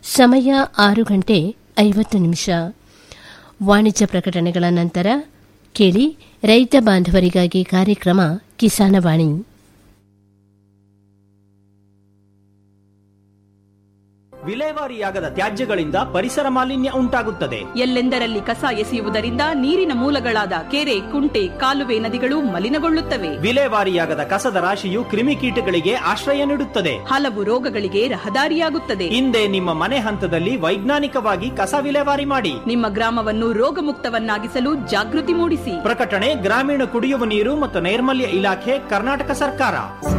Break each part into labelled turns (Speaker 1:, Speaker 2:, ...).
Speaker 1: ಸಮಯ ಆರು ಗಂಟೆ ಐವತ್ತು ನಿಮಿಷ ವಾಣಿಜ್ಯ ಪ್ರಕಟಣೆಗಳ ನಂತರ ಕೇಳಿ ರೈತ ಬಾಂಧವರಿಗಾಗಿ ಕಾರ್ಯಕ್ರಮ ಕಿಸಾನವಾಣಿ
Speaker 2: ವಿಲೇವಾರಿಯಾಗದ ತ್ಯಾಜ್ಯಗಳಿಂದ ಪರಿಸರ ಮಾಲಿನ್ಯ ಉಂಟಾಗುತ್ತದೆ
Speaker 3: ಎಲ್ಲೆಂದರಲ್ಲಿ ಕಸ ಎಸೆಯುವುದರಿಂದ ನೀರಿನ ಮೂಲಗಳಾದ ಕೆರೆ ಕುಂಟೆ ಕಾಲುವೆ ನದಿಗಳು ಮಲಿನಗೊಳ್ಳುತ್ತವೆ
Speaker 2: ವಿಲೇವಾರಿಯಾಗದ ಕಸದ ರಾಶಿಯು ಕ್ರಿಮಿಕೀಟಗಳಿಗೆ ಆಶ್ರಯ ನೀಡುತ್ತದೆ
Speaker 3: ಹಲವು ರೋಗಗಳಿಗೆ ರಹದಾರಿಯಾಗುತ್ತದೆ
Speaker 2: ಹಿಂದೆ ನಿಮ್ಮ ಮನೆ ಹಂತದಲ್ಲಿ ವೈಜ್ಞಾನಿಕವಾಗಿ ಕಸ ವಿಲೇವಾರಿ ಮಾಡಿ
Speaker 3: ನಿಮ್ಮ ಗ್ರಾಮವನ್ನು ರೋಗಮುಕ್ತವನ್ನಾಗಿಸಲು ಜಾಗೃತಿ ಮೂಡಿಸಿ
Speaker 2: ಪ್ರಕಟಣೆ ಗ್ರಾಮೀಣ ಕುಡಿಯುವ ನೀರು ಮತ್ತು ನೈರ್ಮಲ್ಯ ಇಲಾಖೆ ಕರ್ನಾಟಕ ಸರ್ಕಾರ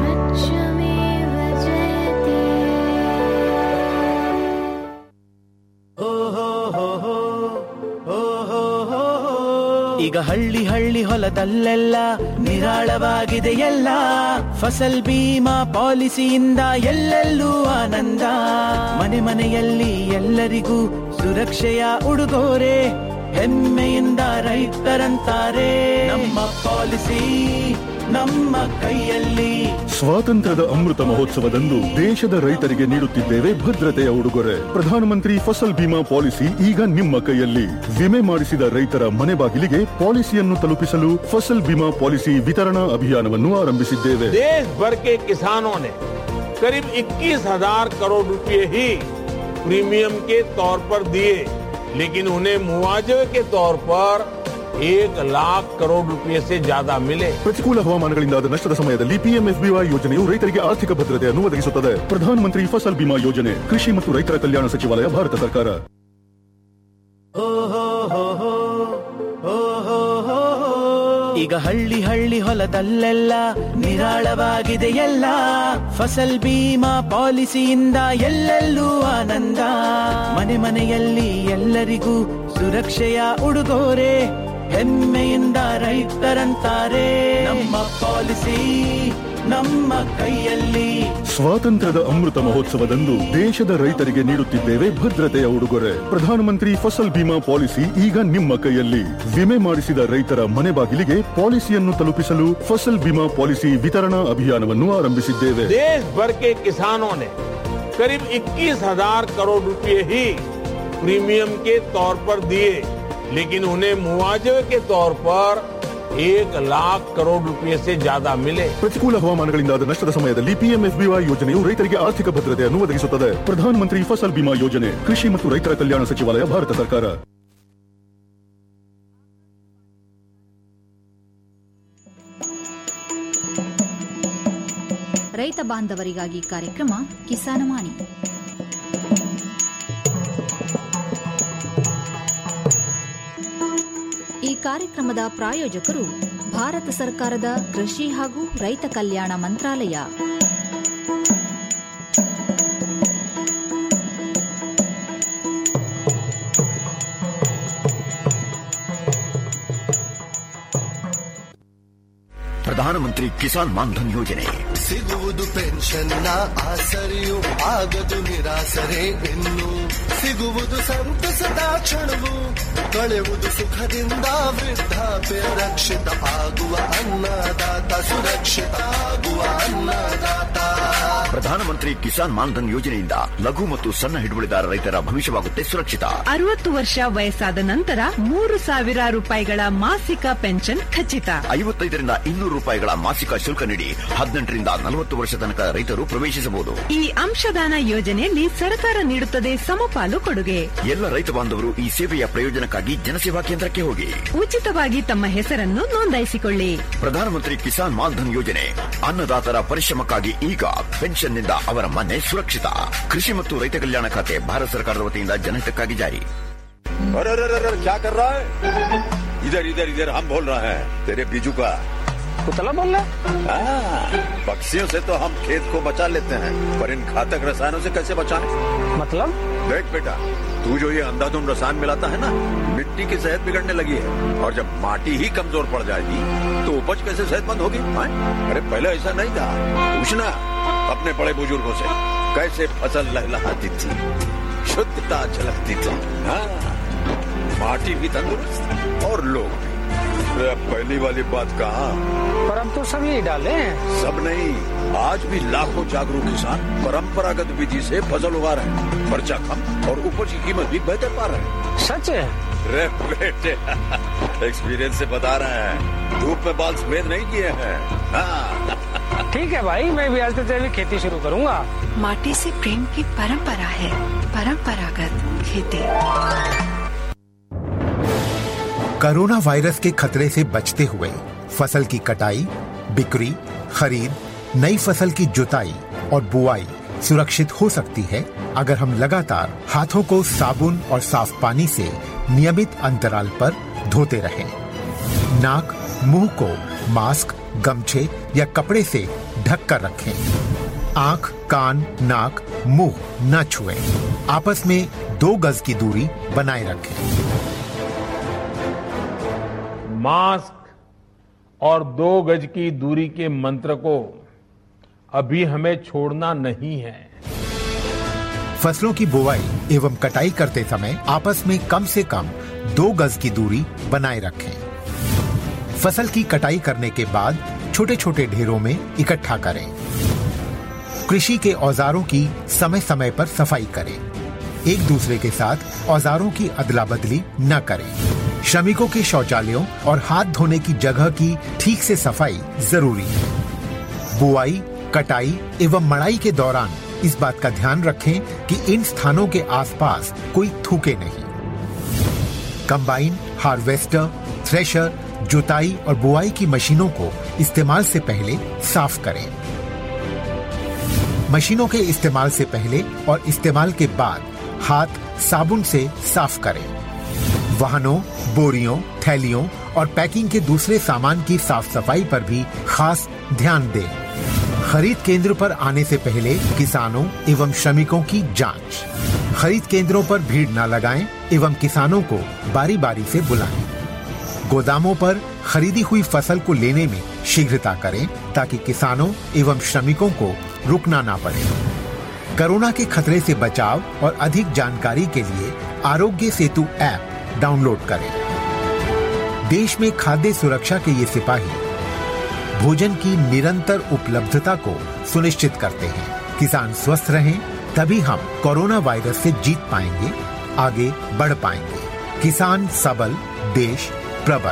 Speaker 4: ಈಗ ಹಳ್ಳಿ ಹಳ್ಳಿ ಹೊಲದಲ್ಲೆಲ್ಲ ನಿರಾಳವಾಗಿದೆ ಎಲ್ಲ ಫಸಲ್ ಬೀಮಾ ಪಾಲಿಸಿಯಿಂದ ಎಲ್ಲೆಲ್ಲೂ ಆನಂದ ಮನೆ ಮನೆಯಲ್ಲಿ ಎಲ್ಲರಿಗೂ ಸುರಕ್ಷೆಯ ಉಡುಗೊರೆ ಹೆಮ್ಮೆಯಿಂದ ರೈತರಂತಾರೆ ನಮ್ಮ ಪಾಲಿಸಿ ನಮ್ಮ ಕೈಯಲ್ಲಿ
Speaker 5: ಸ್ವಾತಂತ್ರ್ಯದ ಅಮೃತ ಮಹೋತ್ಸವದಂದು ದೇಶದ ರೈತರಿಗೆ ನೀಡುತ್ತಿದ್ದೇವೆ ಭದ್ರತೆಯ ಉಡುಗೊರೆ ಪ್ರಧಾನಮಂತ್ರಿ ಫಸಲ್ ಬಿಮಾ ಪಾಲಿಸಿ ಈಗ ನಿಮ್ಮ ಕೈಯಲ್ಲಿ ವಿಮೆ ಮಾಡಿಸಿದ ರೈತರ ಮನೆ ಬಾಗಿಲಿಗೆ ಪಾಲಿಸಿಯನ್ನು ತಲುಪಿಸಲು ಫಸಲ್ ಬಿಮಾ ಪಾಲಿಸಿ ವಿತರಣಾ ಅಭಿಯಾನವನ್ನು ಆರಂಭಿಸಿದ್ದೇವೆ
Speaker 6: देश भर के किसानों ने करीब 21,000 करोड़ रुपए ही प्रीमियम के तौर पर दिए लेकिन उन्हें मुआवजे के तौर पर एक लाख करोड़ रुपए से ज्यादा मिले
Speaker 5: ಪ್ರತಿಕೂಲ ಹವಾಮಾನಗಳಿಂದಾದ ನಷ್ಟದ ಸಮಯದಲ್ಲಿ ಪಿಎಂಎಫ್ಬಿವೈ ಯೋಜನೆಯು ರೈತರಿಗೆ ಆರ್ಥಿಕ ಭದ್ರತೆಯನ್ನು ಒದಗಿಸುತ್ತದೆ ಪ್ರಧಾನಮಂತ್ರಿ ಫಸಲ್ ಬಿಮಾ ಯೋಜನೆ ಕೃಷಿ ಮತ್ತು ರೈತರ ಕಲ್ಯಾಣ ಸಚಿವಾಲಯ ಭಾರತ ಸರ್ಕಾರ
Speaker 4: ಈಗ ಹಳ್ಳಿ ಹಳ್ಳಿ ಹೊಲದಲ್ಲೆಲ್ಲ ನಿರಾಳವಾಗಿದೆ ಎಲ್ಲ ಫಸಲ್ ಬೀಮಾ ಪಾಲಿಸಿಯಿಂದ ಎಲ್ಲೆಲ್ಲೂ ಆನಂದ ಮನೆ ಮನೆಯಲ್ಲಿ ಎಲ್ಲರಿಗೂ ಸುರಕ್ಷೆಯ ಉಡುಗೊರೆ ಹೆಮ್ಮೆಯಿಂದ ರೈತರಂತಾರೆ ನಮ್ಮ ಪಾಲಿಸಿ ನಮ್ಮ ಕೈಯಲ್ಲಿ
Speaker 5: ಸ್ವಾತಂತ್ರ್ಯದ ಅಮೃತ ಮಹೋತ್ಸವದಂದು ದೇಶದ ರೈತರಿಗೆ ನೀಡುತ್ತಿದ್ದೇವೆ ಭದ್ರತೆಯ ಉಡುಗೊರೆ ಪ್ರಧಾನಮಂತ್ರಿ ಫಸಲ್ ಬಿಮಾ ಪಾಲಿಸಿ ಈಗ ನಿಮ್ಮ ಕೈಯಲ್ಲಿ ವಿಮೆ ಮಾಡಿಸಿದ ರೈತರ ಮನೆ ಬಾಗಿಲಿಗೆ ಪಾಲಿಸಿಯನ್ನು ತಲುಪಿಸಲು ಫಸಲ್ ಬಿಮಾ ಪಾಲಿಸಿ ವಿತರಣಾ ಅಭಿಯಾನವನ್ನು ಆರಂಭಿಸಿದ್ದೇವೆ
Speaker 6: देश भर के किसानों ने करीब 21,000 करोड़ रुपए ही प्रीमियम के तौर पर दिए लेकिन उन्हें मुआवजे के तौर पर एक लाख करोड़ रुपए से ज्यादा मिले
Speaker 5: ಪ್ರತಿಕೂಲ ಹವಾಮಾನಗಳಿಂದಾದ ನಷ್ಟದ ಸಮಯದಲ್ಲಿ ಪಿಎಂಎಫ್ಬಿವೈ ಯೋಜನೆಯು ರೈತರಿಗೆ ಆರ್ಥಿಕ ಭದ್ರತೆಯನ್ನು ಒದಗಿಸುತ್ತದೆ ಪ್ರಧಾನಮಂತ್ರಿ ಫಸಲ್ ಬಿಮಾ ಯೋಜನೆ ಕೃಷಿ ಮತ್ತು ರೈತರ ಕಲ್ಯಾಣ ಸಚಿವಾಲಯ ಭಾರತ ಸರ್ಕಾರ
Speaker 7: ರೈತ ಬಾಂಧವರಿಗಾಗಿ ಕಾರ್ಯಕ್ರಮ ಕಿಸಾನವಾಣಿ ಈ ಕಾರ್ಯಕ್ರಮದ ಪ್ರಾಯೋಜಕರು ಭಾರತ ಸರ್ಕಾರದ ಕೃಷಿ ಹಾಗೂ ರೈತ ಕಲ್ಯಾಣ ಮಂತ್ರಾಲಯ
Speaker 8: ಪ್ರಧಾನಮಂತ್ರಿ ಕಿಸಾನ್ ಮಾನ್ಧನ್ ಯೋಜನೆ
Speaker 9: ಸಿಗುವುದು ಪೆನ್ಷನ್ನ ಆಸರೆಯು ಆಗದು ನಿರಾಸರೆ ಇನ್ನು ಸಿಗುವುದು ಸಂತಸದ ಕ್ಷಣವು ಕಳೆಯುವುದು ಸುಖದಿಂದ ವೃದ್ಧಾಪ್ಯ ರಕ್ಷಿತ ಆಗುವ ಅನ್ನದಾತ ಸುರಕ್ಷಿತ ಆಗುವ ಅನ್ನದಾತ
Speaker 8: ಪ್ರಧಾನಮಂತ್ರಿ ಕಿಸಾನ್ ಮಾನ್ಧನ್ ಯೋಜನೆಯಿಂದ ಲಘು ಮತ್ತು ಸಣ್ಣ ಹಿಡುವಳಿದಾರ ರೈತರ ಭವಿಷ್ಯವಾಗುತ್ತೆ ಸುರಕ್ಷಿತ
Speaker 10: ಅರವತ್ತು ವರ್ಷ ವಯಸ್ಸಾದ ನಂತರ ಮೂರು ಸಾವಿರ ರೂಪಾಯಿಗಳ ಮಾಸಿಕ ಪೆನ್ಷನ್ ಖಚಿತ
Speaker 8: ಐವತ್ತೈದರಿಂದ ಇನ್ನೂರು ರೂಪಾಯಿಗಳ ಮಾಸಿಕ ಶುಲ್ಕ ನೀಡಿ ಹದಿನೆಂಟರಿಂದ ನಲವತ್ತು ವರ್ಷ ತನಕ ರೈತರು ಪ್ರವೇಶಿಸಬಹುದು
Speaker 10: ಈ ಅಂಶದಾನ ಯೋಜನೆಯಲ್ಲಿ ಸರ್ಕಾರ ನೀಡುತ್ತದೆ ಸಮಪಾಲು ಕೊಡುಗೆ
Speaker 8: ಎಲ್ಲ ರೈತ ಬಾಂಧವರು ಈ ಸೇವೆಯ ಪ್ರಯೋಜನಕ್ಕಾಗಿ ಜನಸೇವಾ ಕೇಂದ್ರಕ್ಕೆ ಹೋಗಿ
Speaker 10: ಉಚಿತವಾಗಿ ತಮ್ಮ ಹೆಸರನ್ನು ನೋಂದಾಯಿಸಿಕೊಳ್ಳಿ
Speaker 8: ಪ್ರಧಾನಮಂತ್ರಿ ಕಿಸಾನ್ ಮಾನ್ಧನ್ ಯೋಜನೆ ಅನ್ನದಾತರ ಪರಿಶ್ರಮಕ್ಕಾಗಿ ಈಗ ಪೆನ್ಷನ್ನಿಂದ ಅವರ ಮನೆ ಸುರಕ್ಷಿತ ಕೃಷಿ ಮತ್ತು ರೈತ ಕಲ್ಯಾಣ ಖಾತೆ ಭಾರತ ಸರ್ಕಾರದ ವತಿಯಿಂದ ಜನಹಿತಕ್ಕಾಗಿ ಜಾರಿ
Speaker 11: अरे अरे अरे क्या कर रहा है इधर इधर इधर हम बोल रहे हैं तेरे बीजू का
Speaker 6: कुतला बोल रहा
Speaker 11: पक्षियों से तो हम खेत को बचा लेते हैं पर इन घातक रसायनों से कैसे बचाएं?
Speaker 6: मतलब
Speaker 11: देख बेटा तू जो ये अंधाधुंध रसायन मिलाता है ना मिट्टी की सेहत बिगड़ने लगी है और जब माटी ही कमजोर पड़ जाएगी तो उपज कैसे सेहतमंद होगी हाँ? अरे पहले ऐसा नहीं था पूछना अपने बड़े बुजुर्गों से कैसे फसल लहलहाती थी शुद्धता झलकती थी हाँ माटी भी तंदुरुस्त और लोग भी अरे पहली वाली बात कहा
Speaker 12: पर अब तो सब यही डाले हैं
Speaker 11: सब नहीं आज भी लाखों जागरूक किसान परंपरागत विधि से फसल उगा रहे हैं खर्चा कम और उपज की कीमत भी बेहतर पा रहे हैं
Speaker 12: सच है
Speaker 11: रे बेटे एक्सपीरियंस से बता रहे हैं धूप में बाल सफेद नहीं किए हैं हाँ।
Speaker 12: ठीक है भाई मैं भी आज से जैविक खेती शुरू करूंगा
Speaker 13: माटी से प्रेम की परंपरा है परंपरागत खेती
Speaker 14: कोरोना वायरस के खतरे से बचते हुए फसल की कटाई बिक्री खरीद नई फसल की जुताई और बुआई सुरक्षित हो सकती है अगर हम लगातार हाथों को साबुन और साफ पानी से नियमित अंतराल पर धोते रहें। नाक मुंह को मास्क गमछे या कपड़े से ढक कर रखें आंख कान नाक मुंह न छुएं। आपस में दो गज की दूरी बनाए रखें
Speaker 6: मास्क और दो गज की दूरी के मंत्र को अभी हमें छोड़ना नहीं है
Speaker 14: फसलों की बुवाई एवं कटाई करते समय आपस में कम से कम दो गज की दूरी बनाए रखें फसल की कटाई करने के बाद छोटे छोटे ढेरों में इकट्ठा करें कृषि के औजारों की समय समय पर सफाई करें एक दूसरे के साथ औजारों की अदला बदली न करें श्रमिकों के शौचालयों और हाथ धोने की जगह की ठीक से सफाई जरूरी है बुआई कटाई एवं मड़ाई के दौरान इस बात का ध्यान रखें कि इन स्थानों के आसपास कोई थूके नहीं कंबाइन हार्वेस्टर थ्रेशर जुताई और बुआई की मशीनों को इस्तेमाल से पहले साफ करें मशीनों के इस्तेमाल से पहले और इस्तेमाल के बाद हाथ साबुन से साफ करें वाहनों बोरियों थैलियों और पैकिंग के दूसरे सामान की साफ सफाई पर भी खास ध्यान दें खरीद केंद्र पर आने से पहले किसानों एवं श्रमिकों की जांच खरीद केंद्रों पर भीड़ न लगाएं एवं किसानों को बारी बारी से बुलाएं गोदामों पर खरीदी हुई फसल को लेने में शीघ्रता करें ताकि किसानों एवं श्रमिकों को रुकना ना पड़े कोरोना के खतरे से बचाव और अधिक जानकारी के लिए आरोग्य सेतु ऐप डाउनलोड करें देश में खाद्य सुरक्षा के ये सिपाही भोजन की निरंतर उपलब्धता को सुनिश्चित करते हैं किसान स्वस्थ रहें तभी हम कोरोना वायरस से जीत पाएंगे आगे बढ़ पाएंगे किसान सबल देश प्रबल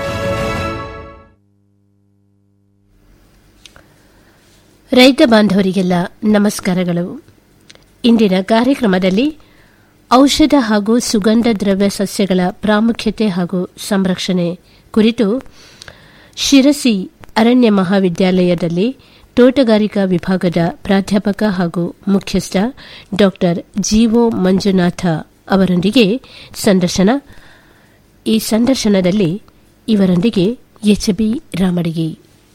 Speaker 1: ರೈತ ಬಾಂಧವರಿಗೆಲ್ಲ ನಮಸ್ಕಾರಗಳು ಇಂದಿನ ಕಾರ್ಯಕ್ರಮದಲ್ಲಿ ಔಷಧ ಹಾಗೂ ಸುಗಂಧ ದ್ರವ್ಯ ಸಸ್ಯಗಳ ಪ್ರಾಮುಖ್ಯತೆ ಹಾಗೂ ಸಂರಕ್ಷಣೆ ಕುರಿತು ಶಿರಸಿ ಅರಣ್ಯ ಮಹಾವಿದ್ಯಾಲಯದಲ್ಲಿ ತೋಟಗಾರಿಕಾ ವಿಭಾಗದ ಪ್ರಾಧ್ಯಾಪಕ ಹಾಗೂ ಮುಖ್ಯಸ್ಥ ಡಾ ಜಿಒ ಮಂಜುನಾಥ ಅವರೊಂದಿಗೆ ಸಂದರ್ಶನ ಈ ಸಂದರ್ಶನದಲ್ಲಿ ಇವರೊಂದಿಗೆ ಎಚ್ ಬಿ ರಾಮಡಿಗೆ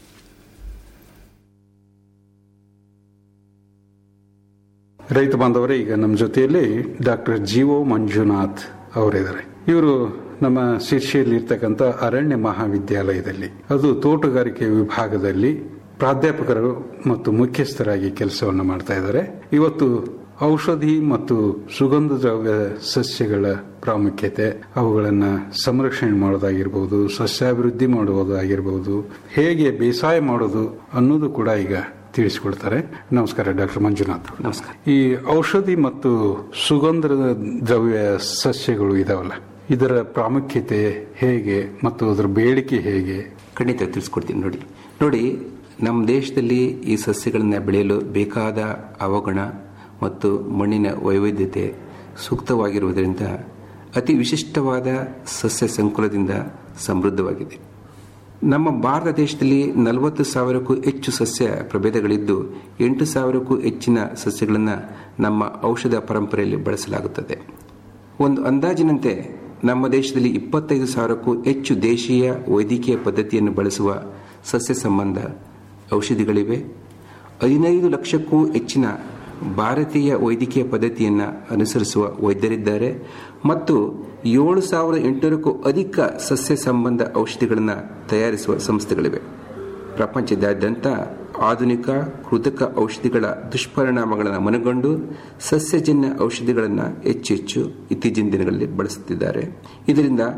Speaker 15: ರೈತ ಬಾಂಧವರೇ ಈಗ ನಮ್ಮ ಜೊತೆಯಲ್ಲಿ ಡಾಕ್ಟರ್ ಜಿಒ ಮಂಜುನಾಥ್ ಅವರಿದ್ದಾರೆ ಇವರು ನಮ್ಮ ಶಿರ್ಷಿಯಲ್ಲಿ ಇರ್ತಕ್ಕಂಥ ಅರಣ್ಯ ಮಹಾವಿದ್ಯಾಲಯದಲ್ಲಿ ಅದು ತೋಟಗಾರಿಕೆ ವಿಭಾಗದಲ್ಲಿ ಪ್ರಾಧ್ಯಾಪಕರು ಮತ್ತು ಮುಖ್ಯಸ್ಥರಾಗಿ ಕೆಲಸವನ್ನು ಮಾಡ್ತಾ ಇದ್ದಾರೆ ಇವತ್ತು ಔಷಧಿ ಮತ್ತು ಸುಗಂಧ ದ್ರವ್ಯ ಸಸ್ಯಗಳ ಪ್ರಾಮುಖ್ಯತೆ ಅವುಗಳನ್ನ ಸಂರಕ್ಷಣೆ ಮಾಡೋದಾಗಿರ್ಬೋದು ಸಸ್ಯಾಭಿವೃದ್ಧಿ ಮಾಡುವುದಾಗಿರ್ಬೋದು ಹೇಗೆ ಬೇಸಾಯ ಮಾಡೋದು ಅನ್ನೋದು ಕೂಡ ಈಗ ತಿಳಿಸಿಕೊಡ್ತಾರೆ ನಮಸ್ಕಾರ ಡಾಕ್ಟರ್ ಮಂಜುನಾಥ್ ನಮಸ್ಕಾರ ಈ ಔಷಧಿ ಮತ್ತು ಸುಗಂಧ ದ್ರವ್ಯ ಸಸ್ಯಗಳು ಇದಾವಲ್ಲ ಇದರ ಪ್ರಾಮುಖ್ಯತೆ ಹೇಗೆ ಮತ್ತು ಅದರ ಬೇಡಿಕೆ ಹೇಗೆ
Speaker 16: ಖಂಡಿತ ತಿಳಿಸ್ಕೊಡ್ತೀನಿ ನೋಡಿ ನೋಡಿ ನಮ್ಮ ದೇಶದಲ್ಲಿ ಈ ಸಸ್ಯಗಳನ್ನ ಬೆಳೆಯಲು ಬೇಕಾದ ಅವಗುಣ ಮತ್ತು ಮಣ್ಣಿನ ವೈವಿಧ್ಯತೆ ಸೂಕ್ತವಾಗಿರುವುದರಿಂದ ಅತಿ ವಿಶಿಷ್ಟವಾದ ಸಸ್ಯ ಸಂಕುಲದಿಂದ ಸಮೃದ್ಧವಾಗಿದೆ ನಮ್ಮ ಭಾರತ ದೇಶದಲ್ಲಿ ನಲವತ್ತು ಸಾವಿರಕ್ಕೂ ಹೆಚ್ಚು ಸಸ್ಯ ಪ್ರಭೇದಗಳಿದ್ದು ಎಂಟು ಸಾವಿರಕ್ಕೂ ಹೆಚ್ಚಿನ ಸಸ್ಯಗಳನ್ನು ನಮ್ಮ ಔಷಧ ಪರಂಪರೆಯಲ್ಲಿ ಬಳಸಲಾಗುತ್ತದೆ ಒಂದು ಅಂದಾಜಿನಂತೆ ನಮ್ಮ ದೇಶದಲ್ಲಿ ಇಪ್ಪತ್ತೈದು ಸಾವಿರಕ್ಕೂ ಹೆಚ್ಚು ದೇಶೀಯ ವೈದ್ಯಕೀಯ ಪದ್ಧತಿಯನ್ನು ಬಳಸುವ ಸಸ್ಯ ಸಂಬಂಧ ಔಷಧಿಗಳಿವೆ ಹದಿನೈದು ಲಕ್ಷಕ್ಕೂ ಹೆಚ್ಚಿನ ಭಾರತೀಯ ವೈದ್ಯಕೀಯ ಪದ್ಧತಿಯನ್ನು ಅನುಸರಿಸುವ ವೈದ್ಯರಿದ್ದಾರೆ ಮತ್ತು ಏಳು ಸಾವಿರದ ಎಂಟುನೂರಕ್ಕೂ ಅಧಿಕ ಸಸ್ಯ ಸಂಬಂಧ ಔಷಧಿಗಳನ್ನು ತಯಾರಿಸುವ ಸಂಸ್ಥೆಗಳಿವೆ ಪ್ರಪಂಚದಾದ್ಯಂತ ಆಧುನಿಕ ಕೃತಕ ಔಷಧಿಗಳ ದುಷ್ಪರಿಣಾಮಗಳನ್ನು ಮನಗಂಡು ಸಸ್ಯಜನ್ಯ ಔಷಧಿಗಳನ್ನು ಹೆಚ್ಚು ಹೆಚ್ಚು ಇತ್ತೀಚಿನ ದಿನಗಳಲ್ಲಿ ಬಳಸುತ್ತಿದ್ದಾರೆ ಇದರಿಂದ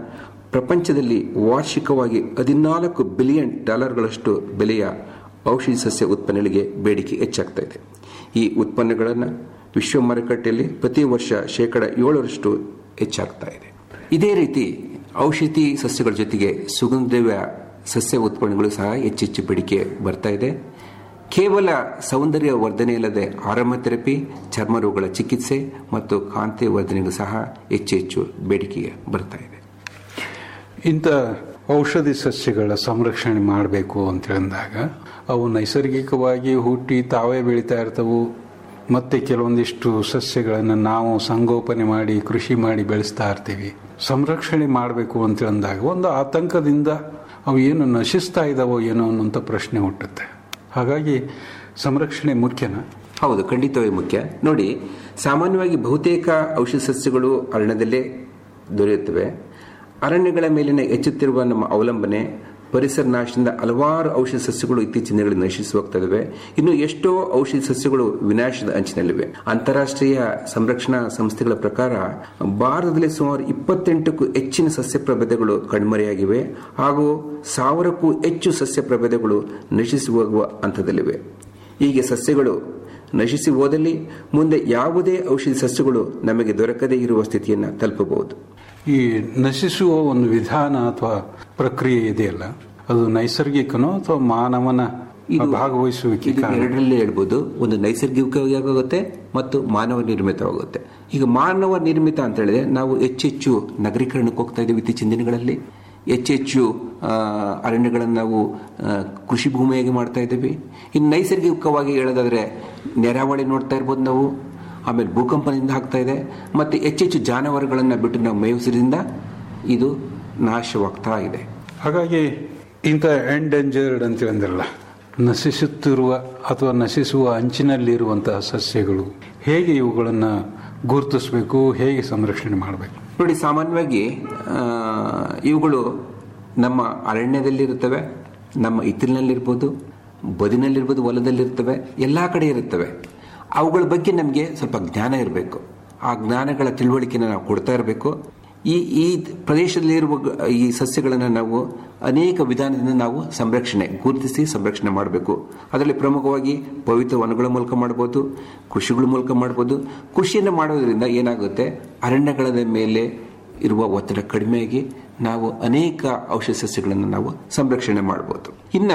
Speaker 16: ಪ್ರಪಂಚದಲ್ಲಿ ವಾರ್ಷಿಕವಾಗಿ ಹದಿನಾಲ್ಕು ಬಿಲಿಯನ್ ಡಾಲರ್ಗಳಷ್ಟು ಬೆಲೆಯ ಔಷಧಿ ಸಸ್ಯ ಉತ್ಪನ್ನಗಳಿಗೆ ಬೇಡಿಕೆ ಹೆಚ್ಚಾಗ್ತಾ ಇದೆ ಈ ಉತ್ಪನ್ನಗಳನ್ನು ವಿಶ್ವ ಮಾರುಕಟ್ಟೆಯಲ್ಲಿ ಪ್ರತಿ ವರ್ಷ ಶೇಕಡ ಏಳರಷ್ಟು ಹೆಚ್ಚಾಗ್ತಾ ಇದೆ ಇದೇ ರೀತಿ ಔಷಧಿ ಸಸ್ಯಗಳ ಜೊತೆಗೆ ಸುಗಂಧದ್ರವ್ಯ ಸಸ್ಯ ಉತ್ಪನ್ನಗಳು ಸಹ ಹೆಚ್ಚೆಚ್ಚು ಬೇಡಿಕೆ ಬರ್ತಾ ಇದೆ ಕೇವಲ ಸೌಂದರ್ಯ ವರ್ಧನೆ ಇಲ್ಲದೆ ಆರಾಮ ಥೆರಪಿ ಚರ್ಮ ರೋಗಗಳ ಚಿಕಿತ್ಸೆ ಮತ್ತು ಕಾಂತಿ ವರ್ಧನೆಗೂ ಸಹ ಹೆಚ್ಚು ಹೆಚ್ಚು ಬೇಡಿಕೆಗೆ ಬರ್ತಾ ಇದೆ
Speaker 15: ಇಂಥ ಔಷಧಿ ಸಸ್ಯಗಳ ಸಂರಕ್ಷಣೆ ಮಾಡಬೇಕು ಅಂತ ಹೇಳಿದಾಗ ಅವು ನೈಸರ್ಗಿಕವಾಗಿ ಹುಟ್ಟಿ ತಾವೇ ಬೆಳೀತಾ ಇರ್ತವು ಮತ್ತೆ ಕೆಲವೊಂದಿಷ್ಟು ಸಸ್ಯಗಳನ್ನು ನಾವು ಸಂಗೋಪನೆ ಮಾಡಿ ಕೃಷಿ ಮಾಡಿ ಬೆಳೆಸ್ತಾ ಇರ್ತೀವಿ ಸಂರಕ್ಷಣೆ ಮಾಡಬೇಕು ಅಂತ ಅಂದಾಗ ಒಂದು ಆತಂಕದಿಂದ ಅವು ಏನು ನಶಿಸ್ತಾ ಇದ್ದಾವೋ ಏನೋ ಅನ್ನೋಂಥ ಪ್ರಶ್ನೆ ಹುಟ್ಟುತ್ತೆ ಹಾಗಾಗಿ ಸಂರಕ್ಷಣೆ ಮುಖ್ಯನಾ
Speaker 16: ಹೌದು ಖಂಡಿತವಾಗಿ ಮುಖ್ಯ ನೋಡಿ ಸಾಮಾನ್ಯವಾಗಿ ಬಹುತೇಕ ಔಷಧ ಸಸ್ಯಗಳು ಅರಣ್ಯದಲ್ಲೇ ದೊರೆಯುತ್ತವೆ ಅರಣ್ಯಗಳ ಮೇಲಿನ ಹೆಚ್ಚುತ್ತಿರುವ ನಮ್ಮ ಅವಲಂಬನೆ ಪರಿಸರ ನಾಶದಿಂದ ಹಲವಾರು ಔಷಧ ಸಸ್ಯಗಳು ಇತ್ತೀಚಿನ ದಿನಗಳಲ್ಲಿ ನಶಿಸಿ ಹೋಗ್ತಾ ಇದಾವೆ ಇನ್ನು ಎಷ್ಟೋ ಔಷಧ ಸಸ್ಯಗಳು ವಿನಾಶದ ಅಂಚಿನಲ್ಲಿವೆ ಅಂತಾರಾಷ್ಟ್ರೀಯ ಸಂರಕ್ಷಣಾ ಸಂಸ್ಥೆಗಳ ಪ್ರಕಾರ ಭಾರತದಲ್ಲಿ ಸುಮಾರು ಇಪ್ಪತ್ತೆಂಟಕ್ಕೂ ಹೆಚ್ಚಿನ ಸಸ್ಯ ಪ್ರಭೇದಗಳು ಕಣ್ಮರೆಯಾಗಿವೆ ಹಾಗೂ ಸಾವಿರಕ್ಕೂ ಹೆಚ್ಚು ಸಸ್ಯ ಪ್ರಭೇದಗಳು ನಶಿಸಿ ಹೋಗುವ ಹಂತದಲ್ಲಿವೆ ಹೀಗೆ ಸಸ್ಯಗಳು ನಶಿಸಿ ಹೋದಲ್ಲಿ ಮುಂದೆ ಯಾವುದೇ ಔಷಧಿ ಸಸ್ಯಗಳು ನಮಗೆ ದೊರಕದೇ ಇರುವ ಸ್ಥಿತಿಯನ್ನು ತಲುಪಬಹುದು
Speaker 15: ಈ ನಶಿಸುವ ಒಂದು ವಿಧಾನ ಅಥವಾ ಪ್ರಕ್ರಿಯೆ ಇದೆಯಲ್ಲ ಅದು ನೈಸರ್ಗಿಕನೋ ಅಥವಾ ಮಾನವನ ಭಾಗವಹಿಸುವಿಕೆ
Speaker 16: ಇದು ಎರಡರಲ್ಲಿ ಹೇಳ್ಬೋದು ಒಂದು ನೈಸರ್ಗಿಕವಾಗುತ್ತೆ ಮತ್ತು ಮಾನವ ನಿರ್ಮಿತವಾಗುತ್ತೆ ಈಗ ಮಾನವ ನಿರ್ಮಿತ ಅಂತ ಹೇಳಿದ್ರೆ ನಾವು ಹೆಚ್ಚೆಚ್ಚು ನಗರೀಕರಣಕ್ಕೆ ಹೋಗ್ತಾ ಇದ್ದೀವಿ ಇತ್ತೀಚಿನ ದಿನಗಳಲ್ಲಿ ಹೆಚ್ಚೆಚ್ಚು ಅರಣ್ಯಗಳನ್ನು ನಾವು ಕೃಷಿ ಭೂಮಿಯಾಗಿ ಮಾಡ್ತಾ ಇದ್ದೀವಿ ಇನ್ನು ನೈಸರ್ಗಿಕವಾಗಿ ಹೇಳೋದಾದ್ರೆ ನೆರಾವಳಿ ನೋಡ್ತಾ ಇರ್ಬೋದು ನಾವು ಆಮೇಲೆ ಭೂಕಂಪನದಿಂದ ಆಗ್ತಾ ಇದೆ ಮತ್ತೆ ಹೆಚ್ಚೆಚ್ಚು ಜಾನುವಾರುಗಳನ್ನು ಬಿಟ್ಟು ನಾವು ಮೇಯಿಸೋದ್ರಿಂದ ಇದು ನಾಶವಾಗ್ತಾ ಇದೆ
Speaker 15: ಹಾಗಾಗಿ ಇಂಥ ಎಂಡೇಂಜರ್ಡ್ ಅಂತ ಅಂದ್ರಲ್ಲ ನಶಿಸುತ್ತಿರುವ ಅಥವಾ ನಶಿಸುವ ಅಂಚಿನಲ್ಲಿರುವಂತಹ ಸಸ್ಯಗಳು ಹೇಗೆ ಇವುಗಳನ್ನು ಗುರುತಿಸಬೇಕು ಹೇಗೆ ಸಂರಕ್ಷಣೆ ಮಾಡಬೇಕು
Speaker 16: ನೋಡಿ ಸಾಮಾನ್ಯವಾಗಿ ಇವುಗಳು ನಮ್ಮ ಅರಣ್ಯದಲ್ಲಿರುತ್ತವೆ ನಮ್ಮ ಇತ್ತಿಲಿನಲ್ಲಿರ್ಬೋದು ಬದಿನಲ್ಲಿರ್ಬೋದು ಹೊಲದಲ್ಲಿರ್ತವೆ ಎಲ್ಲ ಕಡೆ ಇರುತ್ತವೆ ಅವುಗಳ ಬಗ್ಗೆ ನಮಗೆ ಸ್ವಲ್ಪ ಜ್ಞಾನ ಇರಬೇಕು ಆ ಜ್ಞಾನಗಳ ತಿಳುವಳಿಕೆನ ನಾವು ಕೊಡ್ತಾ ಇರಬೇಕು ಈ ಈ ಪ್ರದೇಶದಲ್ಲಿರುವ ಈ ಸಸ್ಯಗಳನ್ನು ನಾವು ಅನೇಕ ವಿಧಾನದಿಂದ ನಾವು ಸಂರಕ್ಷಣೆ ಗುರುತಿಸಿ ಸಂರಕ್ಷಣೆ ಮಾಡಬೇಕು ಅದರಲ್ಲಿ ಪ್ರಮುಖವಾಗಿ ಪವಿತ್ರ ವನಗಳ ಮೂಲಕ ಮಾಡ್ಬೋದು ಕೃಷಿಗಳ ಮೂಲಕ ಮಾಡ್ಬೋದು ಕೃಷಿಯನ್ನು ಮಾಡೋದ್ರಿಂದ ಏನಾಗುತ್ತೆ ಅರಣ್ಯಗಳ ಮೇಲೆ ಇರುವ ಒತ್ತಡ ಕಡಿಮೆಯಾಗಿ ನಾವು ಅನೇಕ ಔಷಧ ಸಸ್ಯಗಳನ್ನು ನಾವು ಸಂರಕ್ಷಣೆ ಮಾಡ್ಬೋದು ಇನ್ನು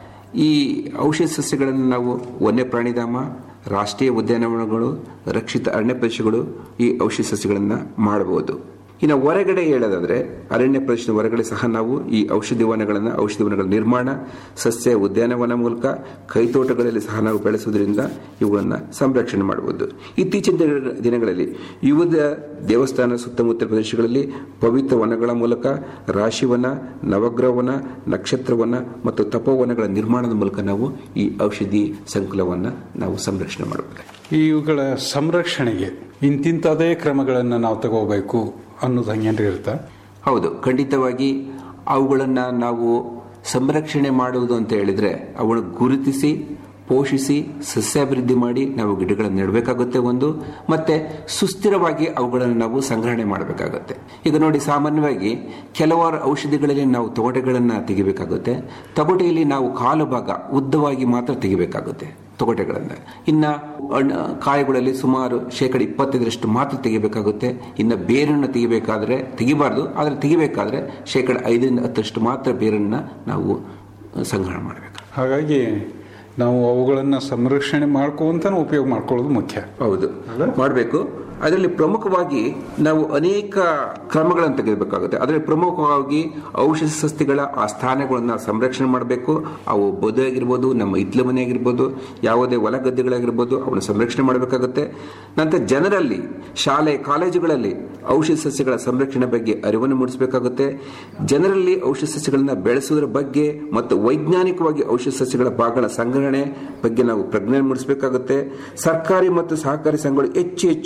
Speaker 16: ಈ ಔಷಧ ಸಸ್ಯಗಳನ್ನು ನಾವು ವನ್ಯಪ್ರಾಣಿಧಾಮ ರಾಷ್ಟ್ರೀಯ ಉದ್ಯಾನವನಗಳು ರಕ್ಷಿತ ಅರಣ್ಯ ಪ್ರದೇಶಗಳು ಈ ಔಷಧ ಸಸ್ಯಗಳನ್ನು ಮಾಡಬಹುದು ಇನ್ನು ಹೊರಗಡೆ ಹೇಳೋದಾದ್ರೆ ಅರಣ್ಯ ಪ್ರದೇಶದ ಹೊರಗಡೆ ಸಹ ನಾವು ಈ ಔಷಧಿ ವನಗಳನ್ನು ಔಷಧಿ ವನಗಳ ನಿರ್ಮಾಣ ಸಸ್ಯ ಉದ್ಯಾನವನ ಮೂಲಕ ಕೈತೋಟಗಳಲ್ಲಿ ಸಹ ನಾವು ಬೆಳೆಸುವುದರಿಂದ ಇವುಗಳನ್ನು ಸಂರಕ್ಷಣೆ ಮಾಡಬಹುದು ಇತ್ತೀಚಿನ ದಿನಗಳಲ್ಲಿ ವಿವಿಧ ದೇವಸ್ಥಾನ ಸುತ್ತಮುತ್ತ ಪ್ರದೇಶಗಳಲ್ಲಿ ಪವಿತ್ರ ವನಗಳ ಮೂಲಕ ರಾಶಿವನ ನವಗ್ರಹವನ ನಕ್ಷತ್ರವನ ಮತ್ತು ತಪೋವನಗಳ ನಿರ್ಮಾಣದ ಮೂಲಕ ನಾವು ಈ ಔಷಧಿ ಸಂಕುಲವನ್ನು ನಾವು ಸಂರಕ್ಷಣೆ ಮಾಡಬಹುದು
Speaker 15: ಇವುಗಳ ಸಂರಕ್ಷಣೆಗೆ ಇಂತಿಂತದೇ ಕ್ರಮಗಳನ್ನು ನಾವು ತಗೋಬೇಕು ಅನ್ನೋದು ಹಂಗೇನ್ರಿ ಇರುತ್ತಾ
Speaker 16: ಹೌದು ಖಂಡಿತವಾಗಿ ಅವುಗಳನ್ನು ನಾವು ಸಂರಕ್ಷಣೆ ಮಾಡುವುದು ಅಂತ ಹೇಳಿದ್ರೆ ಅವುಗಳನ್ನು ಗುರುತಿಸಿ ಪೋಷಿಸಿ ಸಸ್ಯಾಭಿವೃದ್ಧಿ ಮಾಡಿ ನಾವು ಗಿಡಗಳನ್ನು ನೆಡಬೇಕಾಗುತ್ತೆ ಒಂದು ಮತ್ತೆ ಸುಸ್ಥಿರವಾಗಿ ಅವುಗಳನ್ನು ನಾವು ಸಂಗ್ರಹಣೆ ಮಾಡಬೇಕಾಗುತ್ತೆ ಈಗ ನೋಡಿ ಸಾಮಾನ್ಯವಾಗಿ ಕೆಲವಾರು ಔಷಧಿಗಳಲ್ಲಿ ನಾವು ತೊಗಟೆಗಳನ್ನು ತೆಗಿಬೇಕಾಗುತ್ತೆ ತೊಗಟೆಯಲ್ಲಿ ನಾವು ಕಾಲು ಭಾಗ ಉದ್ದವಾಗಿ ಮಾತ್ರ ತೆಗಿಬೇಕಾಗುತ್ತೆ ತೊಗಟೆಗಳನ್ನು ಇನ್ನ ಕಾಯಿಗಳಲ್ಲಿ ಸುಮಾರು ಶೇಕಡ ಇಪ್ಪತ್ತೈದರಷ್ಟು ಮಾತ್ರ ತೆಗಿಬೇಕಾಗುತ್ತೆ ಇನ್ನು ಬೇರನ್ನು ತೆಗಿಬೇಕಾದ್ರೆ ತೆಗಿಬಾರ್ದು ಆದರೆ ತೆಗಿಬೇಕಾದ್ರೆ ಶೇಕಡ ಐದರಿಂದ ಹತ್ತರಷ್ಟು ಮಾತ್ರ ಬೇರನ್ನು ನಾವು ಸಂಗ್ರಹಣ ಮಾಡಬೇಕು
Speaker 15: ಹಾಗಾಗಿ ನಾವು ಅವುಗಳನ್ನು ಸಂರಕ್ಷಣೆ ಮಾಡ್ಕೊಂತಾನೆ ಉಪಯೋಗ ಮಾಡ್ಕೊಳ್ಳೋದು ಮುಖ್ಯ
Speaker 16: ಹೌದು ಮಾಡಬೇಕು ಅದರಲ್ಲಿ ಪ್ರಮುಖವಾಗಿ ನಾವು ಅನೇಕ ಕ್ರಮಗಳನ್ನು ತೆಗೆದುಬೇಕಾಗುತ್ತೆ ಅದರಲ್ಲಿ ಪ್ರಮುಖವಾಗಿ ಔಷಧ ಸಸ್ಯಗಳ ಆ ಸ್ಥಾನಗಳನ್ನು ಸಂರಕ್ಷಣೆ ಮಾಡಬೇಕು ಅವು ಬದು ಆಗಿರ್ಬೋದು ನಮ್ಮ ಇತ್ಲ ಮನೆ ಆಗಿರ್ಬೋದು ಯಾವುದೇ ಹೊಲ ಗದ್ದೆಗಳಾಗಿರ್ಬೋದು ಅವನ್ನ ಸಂರಕ್ಷಣೆ ಮಾಡಬೇಕಾಗುತ್ತೆ ನಂತರ ಜನರಲ್ಲಿ ಶಾಲೆ ಕಾಲೇಜುಗಳಲ್ಲಿ ಔಷಧ ಸಸ್ಯಗಳ ಸಂರಕ್ಷಣೆ ಬಗ್ಗೆ ಅರಿವನ್ನು ಮೂಡಿಸಬೇಕಾಗುತ್ತೆ ಜನರಲ್ಲಿ ಔಷಧ ಸಸ್ಯಗಳನ್ನ ಬೆಳೆಸುವುದರ ಬಗ್ಗೆ ಮತ್ತು ವೈಜ್ಞಾನಿಕವಾಗಿ ಔಷಧ ಸಸ್ಯಗಳ ಭಾಗಗಳ ಸಂಗ್ರಹಣೆ ಬಗ್ಗೆ ನಾವು ಪ್ರಜ್ಞೆ ಮೂಡಿಸಬೇಕಾಗುತ್ತೆ ಸರ್ಕಾರಿ ಮತ್ತು ಸಹಕಾರಿ ಸಂಘಗಳು ಹೆಚ್ಚು ಹೆಚ್ಚು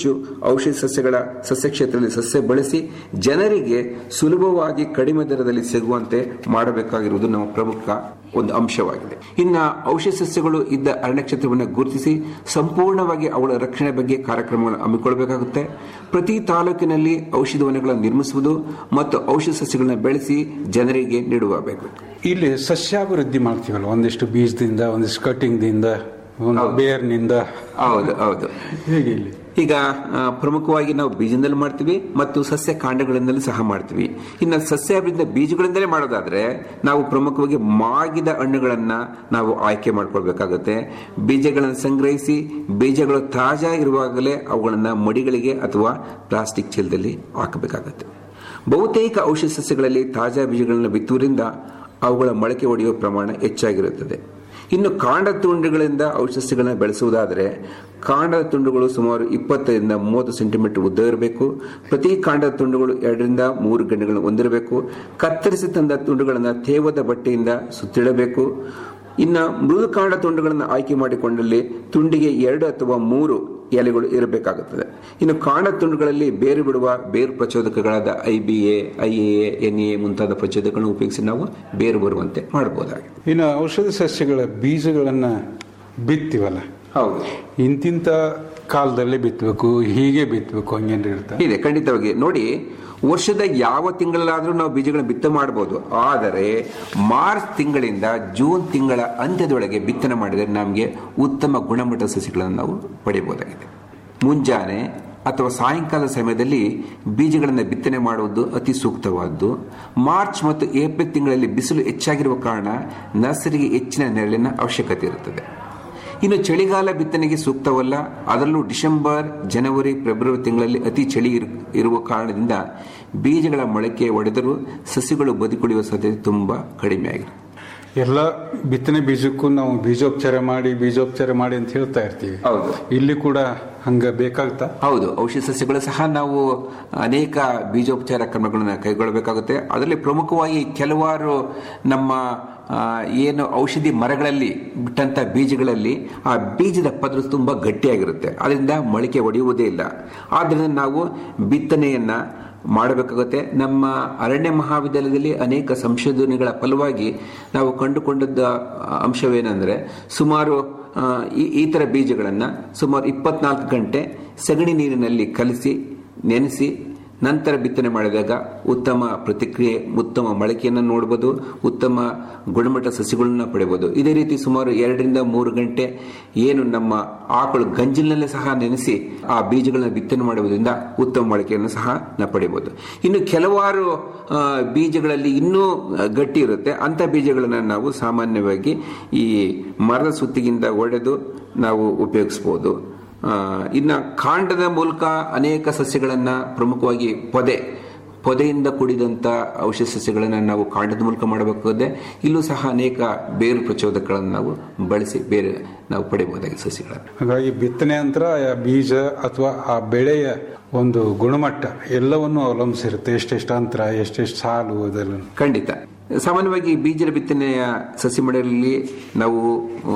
Speaker 16: ಔಷಧಿ ಸಸ್ಯಗಳ ಸಸ್ಯ ಕ್ಷೇತ್ರದಲ್ಲಿ ಸಸ್ಯ ಬಳಸಿ ಜನರಿಗೆ ಸುಲಭವಾಗಿ ಕಡಿಮೆ ದರದಲ್ಲಿ ಸಿಗುವಂತೆ ಮಾಡಬೇಕಾಗಿರುವುದು ನಮ್ಮ ಪ್ರಮುಖ ಒಂದು ಅಂಶವಾಗಿದೆ ಇನ್ನು ಔಷಧ ಸಸ್ಯಗಳು ಇದ್ದ ಅರಣ್ಯ ಕ್ಷೇತ್ರವನ್ನು ಗುರುತಿಸಿ ಸಂಪೂರ್ಣವಾಗಿ ಅವುಗಳ ರಕ್ಷಣೆ ಬಗ್ಗೆ ಕಾರ್ಯಕ್ರಮಗಳನ್ನು ಹಮ್ಮಿಕೊಳ್ಳಬೇಕಾಗುತ್ತೆ ಪ್ರತಿ ತಾಲೂಕಿನಲ್ಲಿ ಔಷಧ ವನಗಳನ್ನು ನಿರ್ಮಿಸುವುದು ಮತ್ತು ಔಷಧ ಸಸ್ಯಗಳನ್ನ ಬೆಳೆಸಿ ಜನರಿಗೆ ನೀಡುವಬೇಕು
Speaker 15: ಇಲ್ಲಿ ಸಸ್ಯಾಭಿವೃದ್ಧಿ ಮಾಡ್ತೀವಲ್ಲ ಒಂದಿಷ್ಟು ಬೀಜದಿಂದ ಒಂದಿಷ್ಟು ಕಟಿಂಗ್ದಿಂದ ಒಂದು ಬೇರ್ನಿಂದ
Speaker 16: ಹೌದು ಹೌದು
Speaker 15: ಹೇಗೆ ಇಲ್ಲಿ
Speaker 16: ಈಗ ಆ, ಪ್ರಮುಖವಾಗಿ ನಾವು ಬೀಜದಿಂದಲೂ ಮಾಡ್ತೀವಿ ಮತ್ತು ಸಸ್ಯ ಕಾಂಡಗಳಿಂದಲೂ ಸಹ ಮಾಡ್ತೀವಿ ಇನ್ನು ಸಸ್ಯಾಭಿವೃದ್ಧಿ ಬೀಜಗಳಿಂದಲೇ ಮಾಡೋದಾದ್ರೆ ನಾವು ಪ್ರಮುಖವಾಗಿ ಮಾಗಿದ ಹಣ್ಣುಗಳನ್ನ ನಾವು ಆಯ್ಕೆ ಮಾಡ್ಕೊಳ್ಬೇಕಾಗುತ್ತೆ ಬೀಜಗಳನ್ನು ಸಂಗ್ರಹಿಸಿ ಬೀಜಗಳು ತಾಜಾ ಇರುವಾಗಲೇ ಅವುಗಳನ್ನ ಮಡಿಗಳಿಗೆ ಅಥವಾ ಪ್ಲಾಸ್ಟಿಕ್ ಚೀಲದಲ್ಲಿ ಹಾಕಬೇಕಾಗುತ್ತೆ ಬಹುತೇಕ ಔಷಧ ಸಸ್ಯಗಳಲ್ಲಿ ತಾಜಾ ಬೀಜಗಳನ್ನು ಬಿತ್ತುವುದರಿಂದ ಅವುಗಳ ಮೊಳಕೆ ಒಡೆಯುವ ಪ್ರಮಾಣ ಹೆಚ್ಚಾಗಿರುತ್ತದೆ ಇನ್ನು ಕಾಂಡ ತುಂಡುಗಳಿಂದ ಔಷಧಿಗಳನ್ನು ಬೆಳೆಸುವುದಾದರೆ ಕಾಂಡದ ತುಂಡುಗಳು ಸುಮಾರು ಇಪ್ಪತ್ತರಿಂದ ಮೂವತ್ತು ಸೆಂಟಿಮೀಟರ್ ಉದ್ದ ಇರಬೇಕು ಪ್ರತಿ ಕಾಂಡದ ತುಂಡುಗಳು ಎರಡರಿಂದ ಮೂರು ಗಂಟೆಗಳನ್ನು ಹೊಂದಿರಬೇಕು ಕತ್ತರಿಸಿ ತಂದ ತುಂಡುಗಳನ್ನು ತೇವದ ಬಟ್ಟೆಯಿಂದ ಸುತ್ತಿಡಬೇಕು ಇನ್ನು ಮೃದು ಕಾಂಡ ತುಂಡುಗಳನ್ನು ಆಯ್ಕೆ ಮಾಡಿಕೊಂಡಲ್ಲಿ ತುಂಡಿಗೆ ಎರಡು ಅಥವಾ ಮೂರು ಎಲೆಗಳು ಇರಬೇಕಾಗುತ್ತದೆ ಇನ್ನು ಕಾಂಡ ತುಂಡುಗಳಲ್ಲಿ ಬೇರು ಬಿಡುವ ಬೇರು ಪ್ರಚೋದಕಗಳಾದ I B A I A N A ಮುಂತಾದ ಪ್ರಚೋದಕಗಳನ್ನು ಉಪಯೋಗಿಸಿ ನಾವು ಬೇರು ಬರುವಂತೆ ಮಾಡಬಹುದಾಗಿದೆ
Speaker 15: ಇನ್ನು ಔಷಧ ಸಸ್ಯಗಳ ಬೀಜಗಳನ್ನ ಬಿತ್ತೀವಲ್ಲ
Speaker 16: ಹೌದು
Speaker 15: ಇಂತಿಂತ ಕಾಲದಲ್ಲಿ ಬಿತ್ತಬೇಕು ಹೀಗೆ ಬಿತ್ತಬೇಕು ಹಂಗೇನ್ರಿ ಇರುತ್ತೆ
Speaker 16: ಇದೆ ಖಂಡಿತವಾಗಿ ನೋಡಿ ವರ್ಷದ ಯಾವ ತಿಂಗಳಲ್ಲಾದರೂ ನಾವು ಬೀಜಗಳನ್ನು ಬಿತ್ತನೆ ಮಾಡಬಹುದು ಆದರೆ ಮಾರ್ಚ್ ತಿಂಗಳಿಂದ ಜೂನ್ ತಿಂಗಳ ಅಂತ್ಯದೊಳಗೆ ಬಿತ್ತನೆ ಮಾಡಿದರೆ ನಮಗೆ ಉತ್ತಮ ಗುಣಮಟ್ಟದ ಸಸಿಗಳನ್ನು ನಾವು ಪಡೆಯಬಹುದಾಗಿದೆ ಮುಂಜಾನೆ ಅಥವಾ ಸಾಯಂಕಾಲ ಸಮಯದಲ್ಲಿ ಬೀಜಗಳನ್ನು ಬಿತ್ತನೆ ಮಾಡುವುದು ಅತಿ ಸೂಕ್ತವಾದ್ದು ಮಾರ್ಚ್ ಮತ್ತು ಏಪ್ರಿಲ್ ತಿಂಗಳಲ್ಲಿ ಬಿಸಿಲು ಹೆಚ್ಚಾಗಿರುವ ಕಾರಣ ನರ್ಸರಿಗೆ ಹೆಚ್ಚಿನ ನೆರಳಿನ ಅವಶ್ಯಕತೆ ಇರುತ್ತದೆ ಇನ್ನು ಚಳಿಗಾಲ ಬಿತ್ತನೆಗೆ ಸೂಕ್ತವಲ್ಲ ಅದರಲ್ಲೂ ಡಿಸೆಂಬರ್ ಜನವರಿ ಫೆಬ್ರವರಿ ತಿಂಗಳಲ್ಲಿ ಅತಿ ಚಳಿ ಇರು- ಇರುವ ಕಾರಣದಿಂದ ಬೀಜಗಳ ಮೊಳಕೆ ಒಡೆದರೂ ಸಸಿಗಳು ಬದುಕುಳಿಯುವ ಸಾಧ್ಯತೆ ತುಂಬಾ ಕಡಿಮೆ ಆಗಿದೆ
Speaker 15: ಎಲ್ಲ ಬಿತ್ತನೆ ಬೀಜಕ್ಕೂ ನಾವು ಬೀಜೋಪಚಾರ ಮಾಡಿ ಬೀಜೋಪಚಾರ ಮಾಡಿ ಅಂತ ಹೇಳ್ತಾ ಇರ್ತೀವಿ
Speaker 16: ಹೌದು
Speaker 15: ಇಲ್ಲಿ ಕೂಡ ಹಂಗ ಬೇಕಾಗ್ತಾ
Speaker 16: ಹೌದು ಔಷಧ ಸಸ್ಯಗಳು ಸಹ ನಾವು ಅನೇಕ ಬೀಜೋಪಚಾರ ಕ್ರಮಗಳನ್ನು ಕೈಗೊಳ್ಳಬೇಕಾಗುತ್ತೆ ಅದರಲ್ಲಿ ಪ್ರಮುಖವಾಗಿ ಕೆಲವಾರು ನಮ್ಮ ಆ, ಏನು ಔಷಧಿ ಮರಗಳಲ್ಲಿ ಬಿಟ್ಟಂತ ಬೀಜಗಳಲ್ಲಿ ಆ ಬೀಜದ ಪದ್ರ ತುಂಬಾ ಗಟ್ಟಿಯಾಗಿರುತ್ತೆ ಅದರಿಂದ ಮೊಳಕೆ ಒಡೆಯುವುದೇ ಇಲ್ಲ ಆದ್ದರಿಂದ ನಾವು ಬಿತ್ತನೆಯನ್ನ ಮಾಡಬೇಕಾಗುತ್ತೆ ನಮ್ಮ ಅರಣ್ಯ ಮಹಾವಿದ್ಯಾಲಯದಲ್ಲಿ ಅನೇಕ ಸಂಶೋಧನೆಗಳ ಫಲವಾಗಿ ನಾವು ಕಂಡುಕೊಂಡದ್ದ ಅಂಶವೇನೆಂದರೆ ಸುಮಾರು ಆ, ಈ- ಈ ಥರ ಬೀಜಗಳನ್ನು ಸುಮಾರು ಇಪ್ಪತ್ನಾಲ್ಕು ಗಂಟೆ ಸಗಣಿ ನೀರಿನಲ್ಲಿ ಕಲಸಿ ನೆನೆಸಿ ನಂತರ ಬಿತ್ತನೆ ಮಾಡಿದಾಗ ಉತ್ತಮ ಪ್ರತಿಕ್ರಿಯೆ ಉತ್ತಮ ಮೊಳಕೆಯನ್ನು ನೋಡಬಹುದು ಉತ್ತಮ ಗುಣಮಟ್ಟ ಸಸಿಗಳನ್ನ ಪಡೆಯಬಹುದು ಇದೇ ರೀತಿ ಸುಮಾರು ಎರಡರಿಂದ ಮೂರು ಗಂಟೆ ಏನು ನಮ್ಮ ಆಕಳು ಗಂಜಿನಲ್ಲೇ ಸಹ ನೆನೆಸಿ ಆ ಬೀಜಗಳನ್ನ ಬಿತ್ತನೆ ಮಾಡುವುದರಿಂದ ಉತ್ತಮ ಮೊಳಕೆಯನ್ನು ಸಹ ನಾವು ಪಡೆಯಬಹುದು ಇನ್ನು ಕೆಲವಾರು ಆ, ಬೀಜಗಳಲ್ಲಿ ಇನ್ನೂ ಗಟ್ಟಿ ಇರುತ್ತೆ ಅಂತ ಬೀಜಗಳನ್ನು ನಾವು ಸಾಮಾನ್ಯವಾಗಿ ಈ ಮರದ ಸುತ್ತಿಗಿಂದ ಒಡೆದು ನಾವು ಉಪಯೋಗಿಸಬಹುದು ಆ, ಇನ್ನ ಕಾಂಡದ ಮೂಲಕ ಅನೇಕ ಸಸ್ಯಗಳನ್ನ ಪ್ರಮುಖವಾಗಿ ಪೊದೆ ಪೊದೆಯಿಂದ ಕೂಡಿದಂತ ಔಷಧ ಸಸ್ಯಗಳನ್ನು ನಾವು ಕಾಂಡದ ಮೂಲಕ ಮಾಡಬೇಕಾಗುತ್ತೆ ಇಲ್ಲೂ ಸಹ ಅನೇಕ ಬೇರು ಪ್ರಚೋದಕಗಳನ್ನು ನಾವು ಬಳಸಿ ಬೇರೆ ನಾವು ಪಡೆಯಬಹುದಾಗಿದೆ ಸಸ್ಯಗಳನ್ನು
Speaker 15: ಹಾಗಾಗಿ ಬಿತ್ತನೆ ನಂತರ ಆ ಬೀಜ ಅಥವಾ ಆ ಬೆಳೆಯ ಒಂದು ಗುಣಮಟ್ಟ ಎಲ್ಲವನ್ನು ಅವಲಂಬಿಸಿರುತ್ತೆ ಎಷ್ಟೆಷ್ಟು ಅಂತರ ಎಷ್ಟೆಷ್ಟು ಸಾಲು ಅದೆಲ್ಲ
Speaker 16: ಖಂಡಿತ ಸಾಮಾನ್ಯವಾಗಿ ಬೀಜದ ಬಿತ್ತನೆಯ ಸಸಿ ಮಳೆಯಲ್ಲಿ ನಾವು ಆ,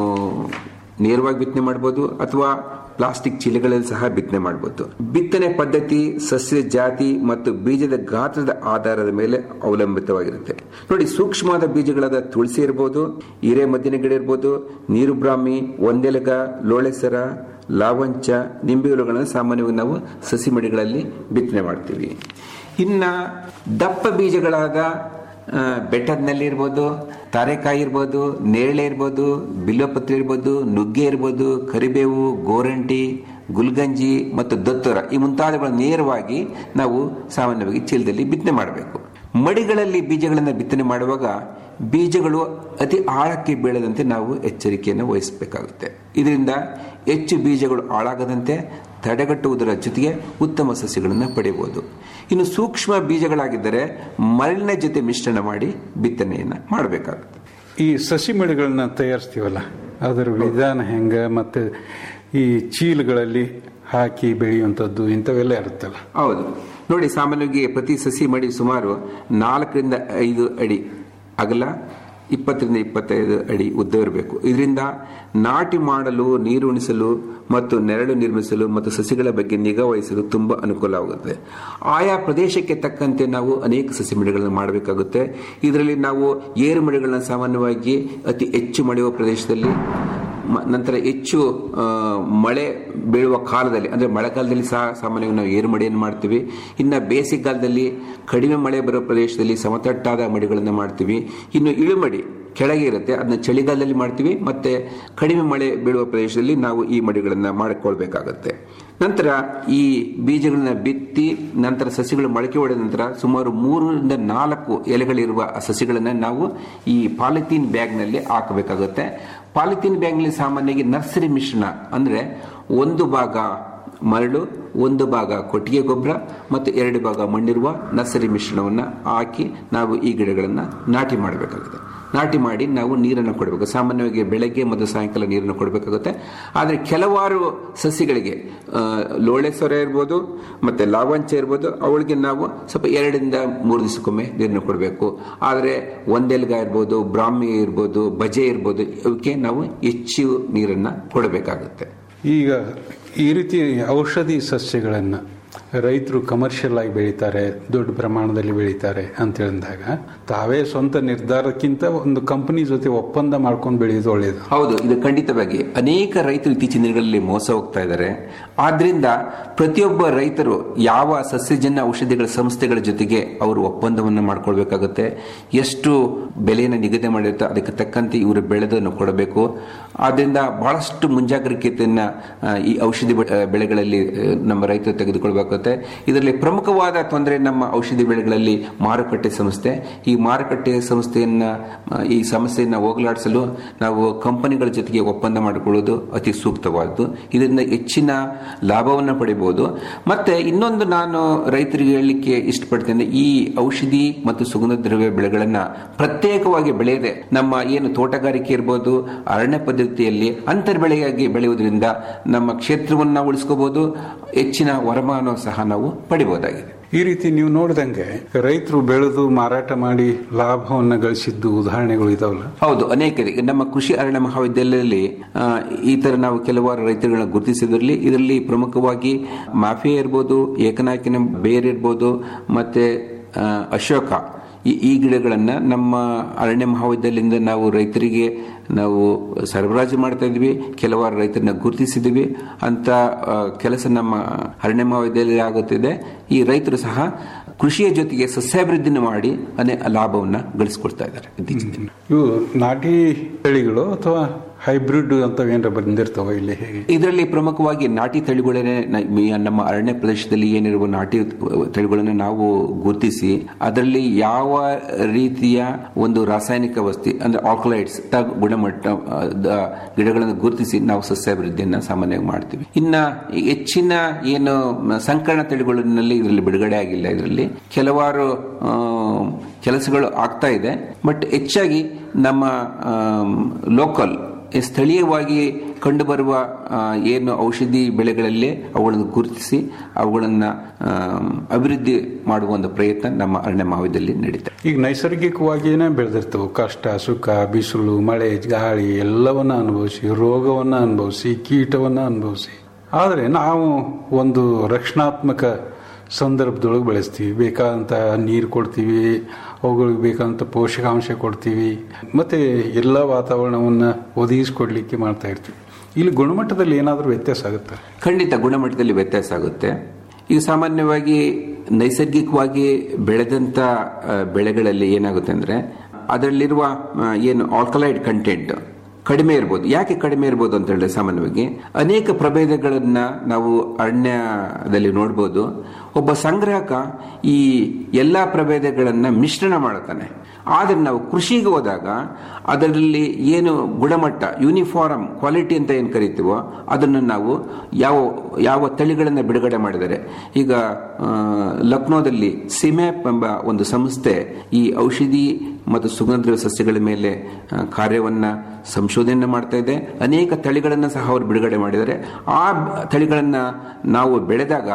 Speaker 16: ನೇರವಾಗಿ ಬಿತ್ತನೆ ಮಾಡಬಹುದು ಅಥವಾ ಪ್ಲಾಸ್ಟಿಕ್ ಚೀಲಗಳಲ್ಲಿ ಸಹ ಬಿತ್ತನೆ ಮಾಡಬಹುದು ಬಿತ್ತನೆ ಪದ್ಧತಿ ಸಸ್ಯ ಜಾತಿ ಮತ್ತು ಬೀಜದ ಗಾತ್ರದ ಆಧಾರದ ಮೇಲೆ ಅವಲಂಬಿತವಾಗಿರುತ್ತೆ ನೋಡಿ ಸೂಕ್ಷ್ಮವಾದ ಬೀಜಗಳಾದ ತುಳಸಿ ಇರಬಹುದು ಹಿರೇ ಮದ್ದಿನ ಗಿಡ ಇರಬಹುದು ನೀರು ಬ್ರಾಹ್ಮಿ ಒಂದೆಲಗ ಲೋಳೆಸರ ಲಾವಂಚ ನಿಂಬೆ ಹುಳುಗಳನ್ನು ಸಾಮಾನ್ಯವಾಗಿ ನಾವು ಸಸಿ ಮಡಿಗಳಲ್ಲಿ ಬಿತ್ತನೆ ಮಾಡ್ತೀವಿ ಇನ್ನ ದಪ್ಪ ಬೀಜಗಳಾದ ಆ, ಬೆಟ್ಟದ್ನಲ್ಲಿ ಇರ್ಬೋದು ತಾರೆಕಾಯಿ ಇರ್ಬೋದು ನೇರಳೆ ಇರ್ಬೋದು ಬಿಲ್ವಪತ್ರೆ ಇರ್ಬೋದು ನುಗ್ಗೆ ಇರ್ಬೋದು ಕರಿಬೇವು ಗೋರಂಟಿ ಗುಲ್ಗಂಜಿ ಮತ್ತು ದತ್ತೂರ ಈ ಮುಂತಾದವುಗಳನ್ನು ನೇರವಾಗಿ ನಾವು ಸಾಮಾನ್ಯವಾಗಿ ಚೀಲದಲ್ಲಿ ಬಿತ್ತನೆ ಮಾಡಬೇಕು ಮಡಿಗಳಲ್ಲಿ ಬೀಜಗಳನ್ನು ಬಿತ್ತನೆ ಮಾಡುವಾಗ ಬೀಜಗಳು ಅತಿ ಆಳಕ್ಕೆ ಬೀಳದಂತೆ ನಾವು ಎಚ್ಚರಿಕೆಯನ್ನು ವಹಿಸಬೇಕಾಗುತ್ತೆ ಇದರಿಂದ ಹೆಚ್ಚು ಬೀಜಗಳು ಹಾಳಾಗದಂತೆ ತಡೆಗಟ್ಟುವುದರ ಜೊತೆಗೆ ಉತ್ತಮ ಸಸ್ಯಗಳನ್ನು ಪಡೆಯಬಹುದು ಇನ್ನು ಸೂಕ್ಷ್ಮ ಬೀಜಗಳಾಗಿದ್ದರೆ ಮರಳಿನ ಜೊತೆ ಮಿಶ್ರಣ ಮಾಡಿ ಬಿತ್ತನೆಯನ್ನು ಮಾಡಬೇಕಾಗುತ್ತೆ
Speaker 15: ಈ ಸಸಿ ಮಡಿಗಳನ್ನ ತಯಾರಿಸ್ತೀವಲ್ಲ ಅದರ ವಿಧಾನ ಹೆಂಗ ಮತ್ತೆ ಈ ಚೀಲಗಳಲ್ಲಿ ಹಾಕಿ ಬೆಳೆಯುವಂಥದ್ದು ಇಂಥವೆಲ್ಲ ಇರುತ್ತಲ್ಲ
Speaker 16: ಹೌದು ನೋಡಿ ಸಾಮಾನ್ಯವಾಗಿ ಪ್ರತಿ ಸಸಿ ಮಡಿ ಸುಮಾರು ನಾಲ್ಕರಿಂದ ಐದು ಅಡಿ ಅಗಲ ಇಪ್ಪತ್ತರಿಂದ ಇಪ್ಪತ್ತೈದು ಅಡಿ ಉದ್ದ ಇರಬೇಕು ಇದರಿಂದ ನಾಟಿ ಮಾಡಲು ನೀರು ಉಣಿಸಲು ಮತ್ತು ನೆರಳು ನಿರ್ಮಿಸಲು ಮತ್ತು ಸಸಿಗಳ ಬಗ್ಗೆ ನಿಗಾ ವಹಿಸಲು ತುಂಬಾ ಅನುಕೂಲವಾಗುತ್ತದೆ ಆಯಾ ಪ್ರದೇಶಕ್ಕೆ ತಕ್ಕಂತೆ ನಾವು ಅನೇಕ ಸಸಿ ಮಡಿಗಳನ್ನು ಮಾಡಬೇಕಾಗುತ್ತೆ ಇದರಲ್ಲಿ ನಾವು ಏರು ಮಡಿಗಳನ್ನ ಸಾಮಾನ್ಯವಾಗಿ ಅತಿ ಹೆಚ್ಚು ಮಳೆಯುವ ಪ್ರದೇಶದಲ್ಲಿ ಮ- ನಂತರ ಹೆಚ್ಚು ಆ, ಮಳೆ ಬೀಳುವ ಕಾಲದಲ್ಲಿ ಅಂದ್ರೆ ಮಳೆಗಾಲದಲ್ಲಿ ಸಹ ಸಾಮಾನ್ಯವಾಗಿ ನಾವು ಏರು ಮಡಿಯನ್ನು ಮಾಡ್ತೀವಿ ಇನ್ನು ಬೇಸಿಗೆಗಾಲದಲ್ಲಿ ಕಡಿಮೆ ಮಳೆ ಬರೋ ಪ್ರದೇಶದಲ್ಲಿ ಸಮತಟ್ಟಾದ ಮಡಿಗಳನ್ನು ಮಾಡ್ತೀವಿ ಇನ್ನು ಇಳುಮಡಿ ಕೆಳಗೆ ಇರುತ್ತೆ ಅದನ್ನ ಚಳಿಗಾಲದಲ್ಲಿ ಮಾಡ್ತೀವಿ ಮತ್ತೆ ಕಡಿಮೆ ಮಳೆ ಬೀಳುವ ಪ್ರದೇಶದಲ್ಲಿ ನಾವು ಈ ಮಡಿಗಳನ್ನು ಮಾಡಿಕೊಳ್ಬೇಕಾಗತ್ತೆ ನಂತರ ಈ ಬೀಜಗಳನ್ನ ಬಿತ್ತಿ ನಂತರ ಸಸಿಗಳು ಮೊಳಕೆ ಹೊಡೆದ ನಂತರ ಸುಮಾರು ಮೂರರಿಂದ ನಾಲ್ಕು ಎಲೆಗಳಿರುವ ಆ ಸಸಿಗಳನ್ನ ನಾವು ಈ ಪಾಲಿಥೀನ್ ಬ್ಯಾಗ್ನಲ್ಲಿ ಹಾಕಬೇಕಾಗುತ್ತೆ ಪಾಲಿಥೀನ್ ಬ್ಯಾಗ್ನಲ್ಲಿ ಸಾಮಾನ್ಯವಾಗಿ ನರ್ಸರಿ ಮಿಶ್ರಣ ಅಂದ್ರೆ ಒಂದು ಭಾಗ ಮರಳು ಒಂದು ಭಾಗ ಕೊಟ್ಟಿಗೆ ಗೊಬ್ಬರ ಮತ್ತು ಎರಡು ಭಾಗ ಮಣ್ಣಿರುವ ನರ್ಸರಿ ಮಿಶ್ರಣವನ್ನು ಹಾಕಿ ನಾವು ಈ ಗಿಡಗಳನ್ನು ನಾಟಿ ಮಾಡಬೇಕಾಗುತ್ತೆ ನಾಟಿ ಮಾಡಿ ನಾವು ನೀರನ್ನು ಕೊಡಬೇಕು ಸಾಮಾನ್ಯವಾಗಿ ಬೆಳಗ್ಗೆ ಮತ್ತು ಸಾಯಂಕಾಲ ನೀರನ್ನು ಕೊಡಬೇಕಾಗುತ್ತೆ ಆದರೆ ಕೆಲವಾರು ಸಸಿಗಳಿಗೆ ಆ, ಲೋಳೆ ಸೊರೆ ಇರ್ಬೋದು ಮತ್ತೆ ಲಾವಂಚ ಇರ್ಬೋದು ಅವಳಿಗೆ ನಾವು ಸ್ವಲ್ಪ ಎರಡರಿಂದ ಮೂರು ದಿವಸಕ್ಕೊಮ್ಮೆ ನೀರನ್ನು ಕೊಡಬೇಕು ಆದರೆ ಒಂದೆಲ್ಗ ಇರ್ಬೋದು ಬ್ರಾಹ್ಮಿ ಇರ್ಬೋದು ಬಜೆ ಇರ್ಬೋದು ಇವಕ್ಕೆ ನಾವು ಹೆಚ್ಚು ನೀರನ್ನು ಕೊಡಬೇಕಾಗುತ್ತೆ
Speaker 15: ಈಗ ಈ ರೀತಿ ಔಷಧಿ ಸಸ್ಯಗಳನ್ನು ರೈತರು ಕಮರ್ಷಿಯಲ್ ಆಗಿ ಬೆಳೀತಾರೆ ದೊಡ್ಡ ಪ್ರಮಾಣದಲ್ಲಿ ಬೆಳೀತಾರೆ ಅಂತ ಹೇಳಿದಾಗ ತಾವೇ ಸ್ವಂತ ನಿರ್ಧಾರಕ್ಕಿಂತ ಒಂದು ಕಂಪನಿ ಜೊತೆ ಒಪ್ಪಂದ ಮಾಡ್ಕೊಂಡು ಬೆಳೆಯೋದು ಒಳ್ಳೆಯದು
Speaker 16: ಹೌದು ಇದು ಖಂಡಿತವಾಗಿ ಅನೇಕ ರೈತರು ಇತ್ತೀಚಿನ ದಿನಗಳಲ್ಲಿ ಮೋಸ ಹೋಗ್ತಾ ಇದ್ದಾರೆ ಆದ್ರಿಂದ ಪ್ರತಿಯೊಬ್ಬ ರೈತರು ಯಾವ ಸಸ್ಯಜನ್ಯ ಔಷಧಿಗಳ ಸಂಸ್ಥೆಗಳ ಜೊತೆಗೆ ಅವರು ಒಪ್ಪಂದವನ್ನು ಮಾಡ್ಕೊಳ್ಬೇಕಾಗುತ್ತೆ ಎಷ್ಟು ಬೆಲೆಯನ್ನು ನಿಗದಿ ಮಾಡಿರುತ್ತೆ ಅದಕ್ಕೆ ತಕ್ಕಂತೆ ಇವರು ಬೆಳೆದನ್ನು ಕೊಡಬೇಕು ಆದ್ರಿಂದ ಬಹಳಷ್ಟು ಮುಂಜಾಗ್ರತೆಯನ್ನ ಆ, ಈ ಔಷಧಿ ಬೆ- ಬೆಳೆಗಳಲ್ಲಿ ಆ, ನಮ್ಮ ರೈತರು ತೆಗೆದುಕೊಳ್ಬೇಕಾಗುತ್ತೆ ಇದರಲ್ಲಿ ಪ್ರಮುಖವಾದ ತೊಂದರೆ ನಮ್ಮ ಔಷಧಿ ಬೆಳೆಗಳಲ್ಲಿ ಮಾರುಕಟ್ಟೆ ಸಂಸ್ಥೆ ಈ ಮಾರುಕಟ್ಟೆ ಸಂಸ್ಥೆಯನ್ನ ಆ, ಈ ಸಮಸ್ಯೆಯನ್ನ ಹೋಗಲಾಡಿಸಲು ನಾವು ಕಂಪನಿಗಳ ಜೊತೆಗೆ ಒಪ್ಪಂದ ಮಾಡಿಕೊಳ್ಳುವುದು ಅತಿ ಸೂಕ್ತವಾದ್ದು ಇದರಿಂದ ಹೆಚ್ಚಿನ ಲಾಭವನ್ನು ಪಡಿಬಹುದು ಮತ್ತೆ ಇನ್ನೊಂದು ನಾನು ರೈತರಿಗೆ ಹೇಳಲಿಕ್ಕೆ ಇಷ್ಟಪಡ್ತೇನೆ ಈ ಔಷಧಿ ಮತ್ತು ಸುಗಂಧ ದ್ರವ್ಯ ಬೆಳೆಗಳನ್ನ ಪ್ರತ್ಯೇಕವಾಗಿ ಬೆಳೆಯದೆ ನಮ್ಮ ಏನು ತೋಟಗಾರಿಕೆ ಇರ್ಬೋದು ಅರಣ್ಯ ಪದ್ಧತಿಯಲ್ಲಿ ಅಂತರ್ ಬೆಳೆಯಾಗಿ ಬೆಳೆಯುವುದರಿಂದ ನಮ್ಮ ಕ್ಷೇತ್ರವನ್ನು ನಾವು ಉಳಿಸ್ಕೋಬಹುದು ಹೆಚ್ಚಿನ ವರಮಾನ ಸಹ ನಾವು ಪಡಿಬಹುದಾಗಿದೆ
Speaker 15: ಈ ರೀತಿ ನೀವು ನೋಡಿದಂಗೆ ರೈತರು ಬೆಳೆದು ಮಾರಾಟ ಮಾಡಿ ಲಾಭವನ್ನು ಗಳಿಸಿದ್ದು ಉದಾಹರಣೆಗಳು ಇದಾವಲ್ಲ
Speaker 16: ಹೌದು ಅನೇಕ ಇದೆ. ನಮ್ಮ ಕೃಷಿ ಅರಣ್ಯ ಮಹಾವಿದ್ಯಾಲಯದಲ್ಲಿ ಆ, ಈ ತರ ನಾವು ಕೆಲವಾರು ರೈತರುಗಳನ್ನ ಗುರುತಿಸಿದ್ರಲ್ಲಿ ಇದರಲ್ಲಿ ಪ್ರಮುಖವಾಗಿ ಮಾಫಿಯಾ ಇರ್ಬೋದು ಏಕನಾಯಕಿನ ಬೇರ್ ಇರ್ಬೋದು ಮತ್ತೆ ಆ, ಅಶೋಕ ಈ ಈ ಗಿಡಗಳನ್ನ ನಮ್ಮ ಅರಣ್ಯ ಮಹಾವಿದ್ಯಾಲಯದಿಂದ ನಾವು ರೈತರಿಗೆ ನಾವು ಸರಬರಾಜು ಮಾಡ್ತಾ ಇದ್ವಿ ಕೆಲವಾರು ರೈತರನ್ನ ಗುರುತಿಸಿದ್ವಿ ಅಂತ ಆ, ಕೆಲಸ ನಮ್ಮ ಅರಣ್ಯ ಮಹಾವಿದ್ಯಾಲಯ ಆಗುತ್ತಿದೆ ಈ ರೈತರು ಸಹ ಕೃಷಿಯ ಜೊತೆಗೆ ಸಸ್ಯಾಭಿವೃದ್ಧಿನ ಮಾಡಿ ಅನೇ ಲಾಭವನ್ನ ಗಳಿಸ್ಕೊಡ್ತಾ ಇದ್ದಾರೆ ಇತ್ತೀಚಿನ ದಿನ
Speaker 15: ಇವು ನಾಟಿ ತಳಿಗಳು ಅಥವಾ ಹೈಬ್ರಿಡ್ ಅಂತ ಏನಾರ ಬಂದಿರ್ತಾವ ಇಲ್ಲಿ ಹೇಗೆ
Speaker 16: ಇದರಲ್ಲಿ ಪ್ರಮುಖವಾಗಿ ನಾಟಿ ತಳಿಗಳನ್ನೇ ನ- ಈ ನಮ್ಮ ಅರಣ್ಯ ಪ್ರದೇಶದಲ್ಲಿ ಏನಿರುವ ನಾಟಿ ತಳಿಗಳನ್ನು ನಾವು ಗುರುತಿಸಿ ಅದರಲ್ಲಿ ಯಾವ ರೀತಿಯ ಒಂದು ರಾಸಾಯನಿಕ ವಸ್ತು ಅಂದ್ರೆ ಆಲ್ಕಲೈಡ್ಸ್ ಗುಣಮಟ್ಟ ಆ, ದ- ಗಿಡಗಳನ್ನು ಗುರುತಿಸಿ ನಾವು ಸಸ್ಯಾಭಿವೃದ್ಧಿಯನ್ನ ಸಾಮಾನ್ಯವಾಗಿ ಮಾಡ್ತೀವಿ ಇನ್ನ ಹೆಚ್ಚಿನ ಏನು ಮ- ಸಂಕರಣ ತಳಿಗಳಲ್ಲಿ ಇದರಲ್ಲಿ ಬಿಡುಗಡೆ ಆಗಿಲ್ಲ ಇದರಲ್ಲಿ ಕೆಲವಾರು ಆ, ಕೆಲಸಗಳು ಆಗ್ತಾ ಇದೆ ಬಟ್ ಹೆಚ್ಚಾಗಿ ನಮ್ಮ ಲೋಕಲ್ ಸ್ಥಳೀಯವಾಗಿ ಕಂಡುಬರುವ ಆ, ಏನು ಔಷಧಿ ಬೆಳೆಗಳಲ್ಲೇ ಅವುಗಳನ್ನು ಗುರುತಿಸಿ ಅವುಗಳನ್ನು ಅಭಿವೃದ್ಧಿ ಮಾಡುವ ಒಂದು ಪ್ರಯತ್ನ ನಮ್ಮ ಅರಣ್ಯ ಮಹಾವಿದ್ಯಾಲಯ ನಡೀತಾ
Speaker 15: ಈಗ ನೈಸರ್ಗಿಕವಾಗಿಯೇ ಬೆಳೆದಿರ್ತವೆ ಕಷ್ಟ ಸುಖ ಬಿಸಿಲು ಮಳೆ ಗಾಳಿ ಎಲ್ಲವನ್ನ ಅನುಭವಿಸಿ ರೋಗವನ್ನ ಅನುಭವಿಸಿ ಕೀಟವನ್ನ ಅನುಭವಿಸಿ ಆದರೆ ನಾವು ಒಂದು ರಕ್ಷಣಾತ್ಮಕ ಸಂದರ್ಭದೊಳಗೆ ಬೆಳೆಸ್ತೀವಿ ಬೇಕಾದಂತ ನೀರು ಕೊಡ್ತೀವಿ ಅವುಗಳಿಗೆ ಬೇಕಾದಂತ ಪೋಷಕಾಂಶ ಕೊಡ್ತೀವಿ ಮತ್ತೆ ಎಲ್ಲ ವಾತಾವರಣವನ್ನ ಒದಗಿಸಿಕೊಡ್ಲಿಕ್ಕೆ ಮಾಡ್ತಾ ಇರ್ತೀವಿ ಇಲ್ಲಿ ಗುಣಮಟ್ಟದಲ್ಲಿ ಏನಾದರೂ ವ್ಯತ್ಯಾಸ ಆಗುತ್ತೆ
Speaker 16: ಖಂಡಿತ ಗುಣಮಟ್ಟದಲ್ಲಿ ವ್ಯತ್ಯಾಸ ಆಗುತ್ತೆ ಈಗ ಸಾಮಾನ್ಯವಾಗಿ ನೈಸರ್ಗಿಕವಾಗಿ ಬೆಳೆದಂತ ಆ, ಬೆಳೆಗಳಲ್ಲಿ ಏನಾಗುತ್ತೆ ಅಂದ್ರೆ ಅದರಲ್ಲಿರುವ ಆ, ಏನು ಆಲ್ಕಲೈಡ್ ಕಂಟೆಂಟ್ ಕಡಿಮೆ ಇರ್ಬೋದು ಯಾಕೆ ಕಡಿಮೆ ಇರ್ಬೋದು ಅಂತ ಹೇಳಿದ್ರೆ ಸಾಮಾನ್ಯವಾಗಿ ಅನೇಕ ಪ್ರಭೇದಗಳನ್ನ ನಾವು ಅರಣ್ಯದಲ್ಲಿ ನೋಡ್ಬೋದು ಒಬ್ಬ ಸಂಗ್ರಾಹಕ ಈ ಎಲ್ಲಾ ಪ್ರಭೇದಗಳನ್ನ ಮಿಶ್ರಣ ಮಾಡ್ತಾನೆ ಆದರೆ ನಾವು ಕೃಷಿಗೆ ಹೋದಾಗ ಅದರಲ್ಲಿ ಏನು ಗುಣಮಟ್ಟ ಯೂನಿಫಾರ್ಮ್ ಕ್ವಾಲಿಟಿ ಅಂತ ಏನು ಕರಿತೀವೋ ಅದನ್ನು ನಾವು ಯಾವ ಯಾವ ತಳಿಗಳನ್ನು ಬಿಡುಗಡೆ ಮಾಡಿದ್ದಾರೆ ಈಗ ಆ, ಲಕ್ನೋದಲ್ಲಿ ಸಿಮ್ಯಾಪ್ ಎಂಬ ಒಂದು ಸಂಸ್ಥೆ ಈ ಔಷಧಿ ಮತ್ತು ಸುಗಂಧ ಸಸ್ಯಗಳ ಮೇಲೆ ಆ, ಕಾರ್ಯವನ್ನ ಸಂಶೋಧನೆ ಮಾಡ್ತಾ ಇದೆ ಅನೇಕ ತಳಿಗಳನ್ನು ಸಹ ಅವರು ಬಿಡುಗಡೆ ಮಾಡಿದ್ದಾರೆ ಆ ತಳಿಗಳನ್ನ ನಾವು ಬೆಳೆದಾಗ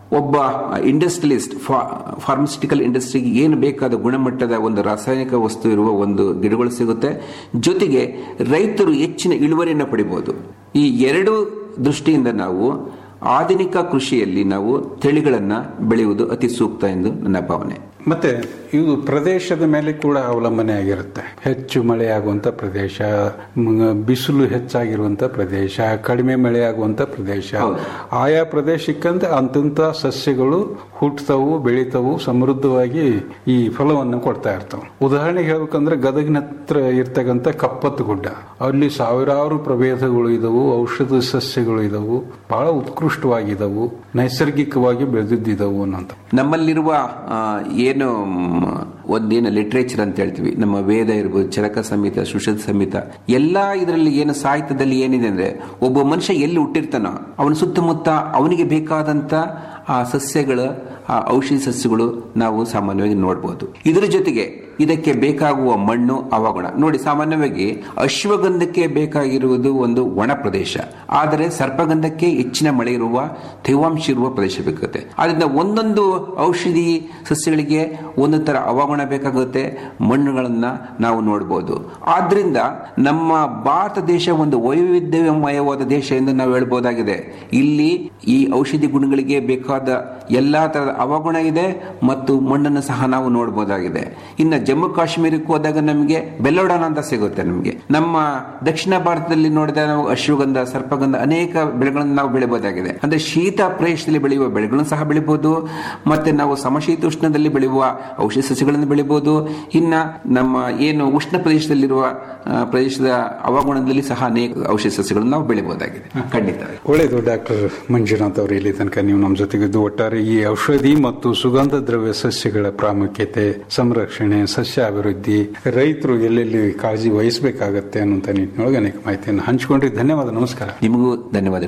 Speaker 16: ಒಬ್ಬ ಇಂಡಸ್ಟ್ರಿಯಲಿಸ್ಟ್ ಫಾರ್ಮಸ್ಯೂಟಿಕಲ್ ಇಂಡಸ್ಟ್ರಿಗೆ ಏನು ಬೇಕಾದ ಗುಣಮಟ್ಟದ ಒಂದು ರಾಸಾಯನಿಕ ವಸ್ತು ಇರುವ ಒಂದು ಗಿಡಗಳು ಸಿಗುತ್ತೆ ಜೊತೆಗೆ ರೈತರು ಹೆಚ್ಚಿನ ಇಳುವರಿಯನ್ನು ಪಡಿಬಹುದು ಈ ಎರಡು ದೃಷ್ಟಿಯಿಂದ ನಾವು ಆಧುನಿಕ ಕೃಷಿಯಲ್ಲಿ ನಾವು ತಳಿಗಳನ್ನ ಬೆಳೆಯುವುದು ಅತಿ ಸೂಕ್ತ ಎಂದು ನನ್ನ ಭಾವನೆ
Speaker 15: ಮತ್ತೆ ಇದು ಪ್ರದೇಶದ ಮೇಲೆ ಕೂಡ ಅವಲಂಬನೆ ಆಗಿರುತ್ತೆ ಹೆಚ್ಚು ಮಳೆ ಆಗುವಂತ ಪ್ರದೇಶ ಮ್, ಬಿಸಿಲು ಹೆಚ್ಚಾಗಿರುವಂತ ಪ್ರದೇಶ ಕಡಿಮೆ ಮಳೆ ಆಗುವಂತ ಪ್ರದೇಶ ಆಯಾ ಪ್ರದೇಶಕ್ಕಂತ ಅಂತಂತ ಸಸ್ಯಗಳು ಹುಟ್ಟುತ್ತವು ಬೆಳಿತಾವು ಸಮೃದ್ಧವಾಗಿ ಈ ಫಲವನ್ನು ಕೊಡ್ತಾ ಇರ್ತಾವೆ ಉದಾಹರಣೆಗೆ ಹೇಳ್ಬೇಕಂದ್ರೆ ಗದಗಿನ ಹತ್ರ ಇರ್ತಕ್ಕಂಥ ಕಪ್ಪತ್ತು ಗುಡ್ಡ ಅಲ್ಲಿ ಸಾವಿರಾರು ಪ್ರಭೇದಗಳು ಇದಾವು ಔಷಧ ಸಸ್ಯಗಳು ಇದಾವು ಬಹಳ ಉತ್ಕೃಷ್ಟವಾಗಿದವು ನೈಸರ್ಗಿಕವಾಗಿ ಬೆಳೆದಿದ್ದವು ಅನ್ನೋಂಥ
Speaker 16: ನಮ್ಮಲ್ಲಿರುವ ಆ, ಏನು ಮ್, ಒಂದೇನು ಲಿಟ್ರೇಚರ್ ಅಂತ ಹೇಳ್ತೀವಿ ನಮ್ಮ ವೇದ ಇರ್ಬೋದು ಚರಕ ಸಂಹಿತ ಸುಷದ ಸಂಹಿತ ಎಲ್ಲಾ ಇದರಲ್ಲಿ ಏನು ಸಾಹಿತ್ಯದಲ್ಲಿ ಏನಿದೆ ಅಂದ್ರೆ ಒಬ್ಬ ಮನುಷ್ಯ ಎಲ್ಲಿ ಹುಟ್ಟಿರ್ತಾನೋ ಅವನ ಸುತ್ತಮುತ್ತ ಅವನಿಗೆ ಬೇಕಾದಂತ ಆ ಸಸ್ಯಗಳ ಆ ಔಷಧಿ ಸಸ್ಯಗಳು ನಾವು ಸಾಮಾನ್ಯವಾಗಿ ನೋಡಬಹುದು ಇದರ ಜೊತೆಗೆ ಇದಕ್ಕೆ ಬೇಕಾಗುವ ಮಣ್ಣು ಅವಗುಣ ನೋಡಿ ಸಾಮಾನ್ಯವಾಗಿ ಅಶ್ವಗಂಧಕ್ಕೆ ಬೇಕಾಗಿರುವುದು ಒಂದು ಒಣ ಪ್ರದೇಶ ಆದರೆ ಸರ್ಪಗಂಧಕ್ಕೆ ಹೆಚ್ಚಿನ ಮಳೆ ಇರುವ ತೇವಾಂಶ ಇರುವ ಪ್ರದೇಶ ಬೇಕಾಗುತ್ತೆ ಆದ್ರಿಂದ ಒಂದೊಂದು ಔಷಧಿ ಸಸ್ಯಗಳಿಗೆ ಒಂದು ತರ ಅವಗುಣ ಬೇಕಾಗುತ್ತೆ ಮಣ್ಣುಗಳನ್ನ ನಾವು ನೋಡಬಹುದು ಆದ್ರಿಂದ ನಮ್ಮ ಭಾರತ ದೇಶ ಒಂದು ವೈವಿಧ್ಯಮಯವಾದ ದೇಶ ಎಂದು ನಾವು ಹೇಳ್ಬೋದಾಗಿದೆ ಇಲ್ಲಿ ಈ ಔಷಧಿ ಗುಣಗಳಿಗೆ ಬೇಕಾದ ಎಲ್ಲಾ ತರದ ಅವಗುಣ ಇದೆ ಮತ್ತು ಮಣ್ಣನ್ನು ಸಹ ನಾವು ನೋಡಬಹುದಾಗಿದೆ ಇನ್ನು ಜಮ್ಮು ಕಾಶ್ಮೀರಕ್ಕೆ ಹೋದಾಗ ನಮಗೆ ಬೆಲ್ಲೋಡಾನ ಅಂತ ಸಿಗುತ್ತೆ ನಮಗೆ ನಮ್ಮ ದಕ್ಷಿಣ ಭಾರತದಲ್ಲಿ ನೋಡಿದಾಗ ನಾವು ಅಶ್ವಗಂಧ ಸರ್ಪಗಂಧ ಅನೇಕ ಬೆಳೆಗಳನ್ನು ನಾವು ಬೆಳೆಯಬಹುದಾಗಿದೆ ಅಂದ್ರೆ ಶೀತ ಪ್ರದೇಶದಲ್ಲಿ ಬೆಳೆಯುವ ಬೆಳೆಗಳನ್ನು ಸಹ ಬೆಳಿಬಹುದು ಮತ್ತೆ ನಾವು ಸಮಶೀತೋಷ್ಣದಲ್ಲಿ ಬೆಳೆಯುವ ಔಷಧ ಸಸ್ಯಗಳನ್ನು ಬೆಳಿಬಹುದು ಇನ್ನ ನಮ್ಮ ಏನು ಉಷ್ಣ ಪ್ರದೇಶದಲ್ಲಿರುವ ಆ, ಪ್ರದೇಶದ ಅವಗುಣದಲ್ಲಿ ಸಹ ಅನೇಕ ಔಷಧ ಸಸ್ಯಗಳನ್ನು ನಾವು ಬೆಳೆಯಬಹುದಾಗಿದೆ ಖಂಡಿತ
Speaker 15: ಒಳ್ಳೆಯದು ಡಾಕ್ಟರ್ ಮಂಜುನಾಥ್ ಅವರು ಇಲ್ಲಿ ತನಕ ನೀವು ನಮ್ಮ ಜೊತೆಗಿದ್ದು ಒಟ್ಟಾರೆ ಈ ಔಷಧಿ ಮತ್ತು ಸುಗಂಧ ದ್ರವ್ಯ ಸಸ್ಯಗಳ ಪ್ರಾಮುಖ್ಯತೆ ಸಂರಕ್ಷಣೆ ಸಸ್ಯ ಅಭಿವೃದ್ಧಿ ರೈತರು ಎಲ್ಲೆಲ್ಲಿ ಕಾಳಜಿ ವಹಿಸಬೇಕಾಗತ್ತೆ ಅನ್ನುವಂಥ ನಿಟ್ಟಿನೊಳಗೆ ಅನೇಕ ಮಾಹಿತಿಯನ್ನು ಹಂಚಿಕೊಂಡ್ರಿ ಧನ್ಯವಾದ ನಮಸ್ಕಾರ
Speaker 16: ನಿಮಗೂ ಧನ್ಯವಾದ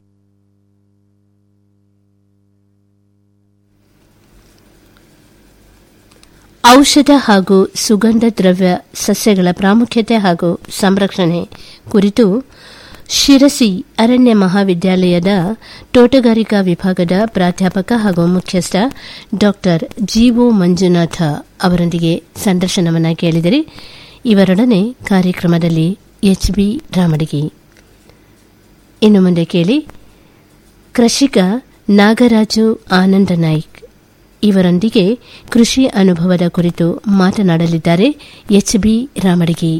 Speaker 1: ಔಷಧ ಹಾಗೂ ಸುಗಂಧ ದ್ರವ್ಯ ಸಸ್ಯಗಳ ಪ್ರಾಮುಖ್ಯತೆ ಹಾಗೂ ಸಂರಕ್ಷಣೆ ಕುರಿತು ಶಿರಸಿ ಅರಣ್ಯ ಮಹಾವಿದ್ಯಾಲಯದ ತೋಟಗಾರಿಕಾ ವಿಭಾಗದ ಪ್ರಾಧ್ಯಾಪಕ ಹಾಗೂ ಮುಖ್ಯಸ್ಥ ಡಾ ಜಿಒ ಮಂಜುನಾಥ ಅವರೊಂದಿಗೆ ಸಂದರ್ಶನವನ್ನು ಕೇಳಿದರೆ ಇವರೊಡನೆ ಕಾರ್ಯಕ್ರಮದಲ್ಲಿ ಎಚ್ಬಿ ರಾಮಡಿಗೆ ಇನ್ನು ಮುಂದೆ ಕೇಳಿ ಕೃಷಿಕ ನಾಗರಾಜು ಆನಂದ ನಾಯ್ಕ್ ಇವರೊಂದಿಗೆ ಕೃಷಿ ಅನುಭವದ ಕುರಿತು ಮಾತನಾಡಲಿದ್ದಾರೆ ಎಚ್ಬಿ ರಾಮಡಿಗೆ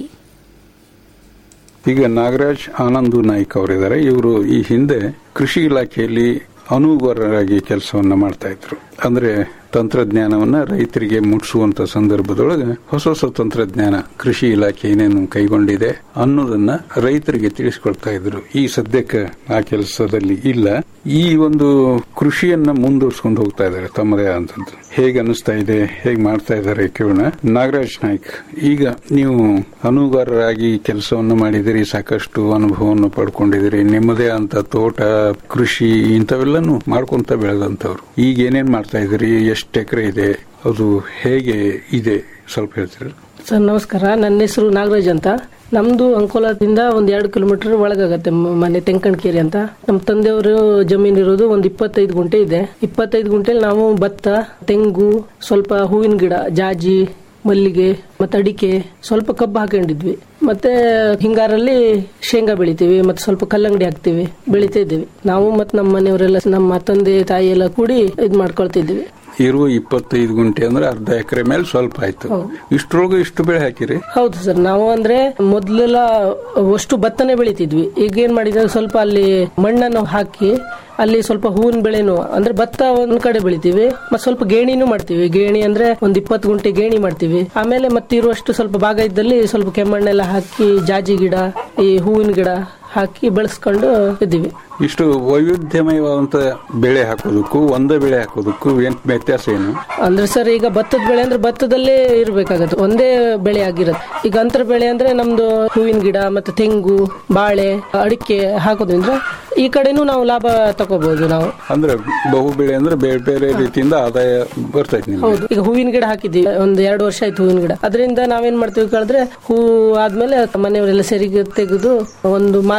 Speaker 15: ಈಗ ನಾಗರಾಜ್ ಆನಂದ್ ನಾಯ್ಕ್ ಅವರಿದ್ದಾರೆ ಇವರು ಈ ಹಿಂದೆ ಕೃಷಿ ಇಲಾಖೆಯಲ್ಲಿ ಅನುಗಾರರಾಗಿ ಕೆಲಸವನ್ನ ಮಾಡ್ತಾ ಇದ್ರು ಅಂದ್ರೆ ತಂತ್ರಜ್ಞಾನವನ್ನ ರೈತರಿಗೆ ಮುಟ್ಟಿಸುವಂತ ಸಂದರ್ಭದೊಳಗೆ ಹೊಸ ಹೊಸ ತಂತ್ರಜ್ಞಾನ ಕೃಷಿ ಇಲಾಖೆ ಏನೇನು ಕೈಗೊಂಡಿದೆ ಅನ್ನೋದನ್ನ ರೈತರಿಗೆ ತಿಳಿಸ್ಕೊಡ್ತಾ ಇದ್ರು ಈ ಸದ್ಯಕ್ಕೆ ಆ ಕೆಲಸದಲ್ಲಿ ಇಲ್ಲ ಈ ಒಂದು ಕೃಷಿಯನ್ನ ಮುಂದುವರ್ಸ್ಕೊಂಡು ಹೋಗ್ತಾ ಇದ್ದಾರೆ ತಮ್ಮದೇ ಆದಂತದ್ದು ಹೇಗೆ ಅನಿಸ್ತಾ ಇದೆ ಹೇಗೆ ಮಾಡ್ತಾ ಇದ್ದಾರೆ ಕೇಳೋಣ ನಾಗರಾಜ್ ನಾಯ್ಕ್ ಈಗ ನೀವು ಅನುಗಾರರಾಗಿ ಕೆಲಸವನ್ನು ಮಾಡಿದಿರಿ ಸಾಕಷ್ಟು ಅನುಭವವನ್ನು ಪಡ್ಕೊಂಡಿದ್ದೀರಿ ನಿಮ್ಮದೇ ಅಂತ ತೋಟ ಕೃಷಿ ಇಂಥವೆಲ್ಲನೂ ಮಾಡ್ಕೊಂತ ಬೆಳೆದಂತವ್ರು ಈಗ ಏನೇನ್ ಮಾಡ್ತಾ ಇದ್ದೀರಿ ಎಷ್ಟು ಎಕರೆ ಇದೆ ಅದು ಹೇಗೆ ಇದೆ ಸ್ವಲ್ಪ ಹೇಳ್ತೀರಾ
Speaker 17: ಸರ್ ನಮಸ್ಕಾರ ನನ್ನ ಹೆಸರು ನಾಗರಾಜ್ ಅಂತ ನಮ್ದು ಅಂಕೋಲಾದಿಂದ ಒಂದ್ ಎರಡು ಕಿಲೋಮೀಟರ್ ಒಳಗಾಗತ್ತೆ ಮ- ಮನೆ ತೆಂಕಣಕೇರಿ ಅಂತ ನಮ್ಮ ತಂದೆಯವರು ಜಮೀನ್ ಇರೋದು ಒಂದ್ ಇಪ್ಪತ್ತೈದು ಗುಂಟೆ ಇದೆ ಇಪ್ಪತ್ತೈದು ಗುಂಟೆಲಿ ನಾವು ಭತ್ತ ತೆಂಗು ಸ್ವಲ್ಪ ಹೂವಿನ ಗಿಡ ಜಾಜಿ ಮಲ್ಲಿಗೆ ಮತ್ತೆ ಅಡಿಕೆ ಸ್ವಲ್ಪ ಕಬ್ಬು ಹಾಕೊಂಡಿದ್ವಿ ಮತ್ತೆ ಹಿಂಗಾರಲ್ಲಿ ಶೇಂಗಾ ಬೆಳಿತೀವಿ ಮತ್ತೆ ಸ್ವಲ್ಪ ಕಲ್ಲಂಗಡಿ ಹಾಕ್ತಿವಿ ಬೆಳಿತಾ ಇದ್ದೀವಿ ನಾವು ಮತ್ತೆ ನಮ್ಮ ಮನೆಯವರೆಲ್ಲ ನಮ್ಮ ತಂದೆ ತಾಯಿ ಎಲ್ಲ ಕೂಡಿ ಇದ್ ಮಾಡ್ಕೊಳ್ತಿದ್ವಿ
Speaker 15: ಇರುವ ಇಪ್ಪತ್ತೈದು ಗುಂಟೆ ಅಂದ್ರೆ ಅರ್ಧ ಎಕರೆ ಮೇಲೆ ಸ್ವಲ್ಪ ಆಯ್ತು ಇಷ್ಟರೊಳಗೆ ಇಷ್ಟು ಬೆಳೆ ಹಾಕಿರಿ
Speaker 17: ಹೌದು ಸರ್ ನಾವು ಅಂದ್ರೆ ಮೊದ್ಲೆಲ್ಲ ಅಷ್ಟು ಭತ್ತನೇ ಬೆಳಿತಿದ್ವಿ ಈಗ ಏನ್ ಮಾಡಿದ್ರೆ ಸ್ವಲ್ಪ ಅಲ್ಲಿ ಮಣ್ಣನ್ನು ಹಾಕಿ ಅಲ್ಲಿ ಸ್ವಲ್ಪ ಹೂವಿನ ಬೆಳೆನು ಅಂದ್ರೆ ಭತ್ತ ಒಂದ್ ಕಡೆ ಬೆಳಿತೀವಿ ಮತ್ತೆ ಸ್ವಲ್ಪ ಗೇಣಿನೂ ಮಾಡ್ತೀವಿ ಗೇಣಿ ಅಂದ್ರೆ ಒಂದ್ ಇಪ್ಪತ್ತು ಗುಂಟೆ ಗೇಣಿ ಮಾಡ್ತೀವಿ ಆಮೇಲೆ ಮತ್ತೆ ಇರುವಷ್ಟು ಸ್ವಲ್ಪ ಭಾಗ ಇದ್ದಲ್ಲಿ ಸ್ವಲ್ಪ ಕೆಮ್ಮಣ್ಣೆಲ್ಲ ಹಾಕಿ ಜಾಜಿ ಗಿಡ ಈ ಹೂವಿನ ಗಿಡ ಹಾಕಿ ಬೆಳೆಸ್ಕೊಂಡು ಇದ್ದೀವಿ
Speaker 15: ಇಷ್ಟು ವೈವಿಧ್ಯಮಯವಾದಂತ ಬೆಳೆ ಹಾಕೋದಕ್ಕೂ ಒಂದೇ ಬೆಳೆ ಹಾಕೋದಕ್ಕೂ ಏನ್ ವ್ಯತ್ಯಾಸ ಏನು
Speaker 17: ಅಂದ್ರೆ ಸರ್ ಈಗ ಭತ್ತದ ಬೆಳೆ ಅಂದ್ರೆ ಭತ್ತದಲ್ಲೇ ಇರ್ಬೇಕಾಗತ್ತೆ ಒಂದೇ ಬೆಳೆ ಆಗಿರತ್ತೆ ಈಗ ಅಂತರ ಬೆಳೆ ಅಂದ್ರೆ ನಮ್ದು ಹೂವಿನ ಗಿಡ ಮತ್ತೆ ತೆಂಗು ಬಾಳೆ ಅಡಿಕೆ ಹಾಕೋದ್ರಿಂದ ಈ ಕಡೆನೂ ನಾವು ಲಾಭ ತಗೋಬಹುದು ನಾವು
Speaker 15: ಅಂದ್ರೆ ಬಹು ಬೆಳೆ ಅಂದ್ರೆ ಬೇರೆ ಬೇರೆ ರೀತಿಯಿಂದ ಆದಾಯ ಬರ್ತೈತಿ ನಿಮ್ಗೆ
Speaker 17: ಹೌದು ಈಗ ಹೂವಿನ ಗಿಡ ಹಾಕಿದ್ವಿ ಒಂದ್ ಎರಡು ವರ್ಷ ಆಯ್ತು ಹೂವಿನ ಗಿಡ ಅದರಿಂದ ನಾವೇನ್ ಮಾಡ್ತೀವಿ ಕೇಳಿದ್ರೆ ಹೂ ಆದ್ಮೇಲೆ ಮನೆಯವರೆಲ್ಲ ಸರಿಗೆ ತೆಗೆದು ಒಂದು ಮಾರ್ಕೆಟ್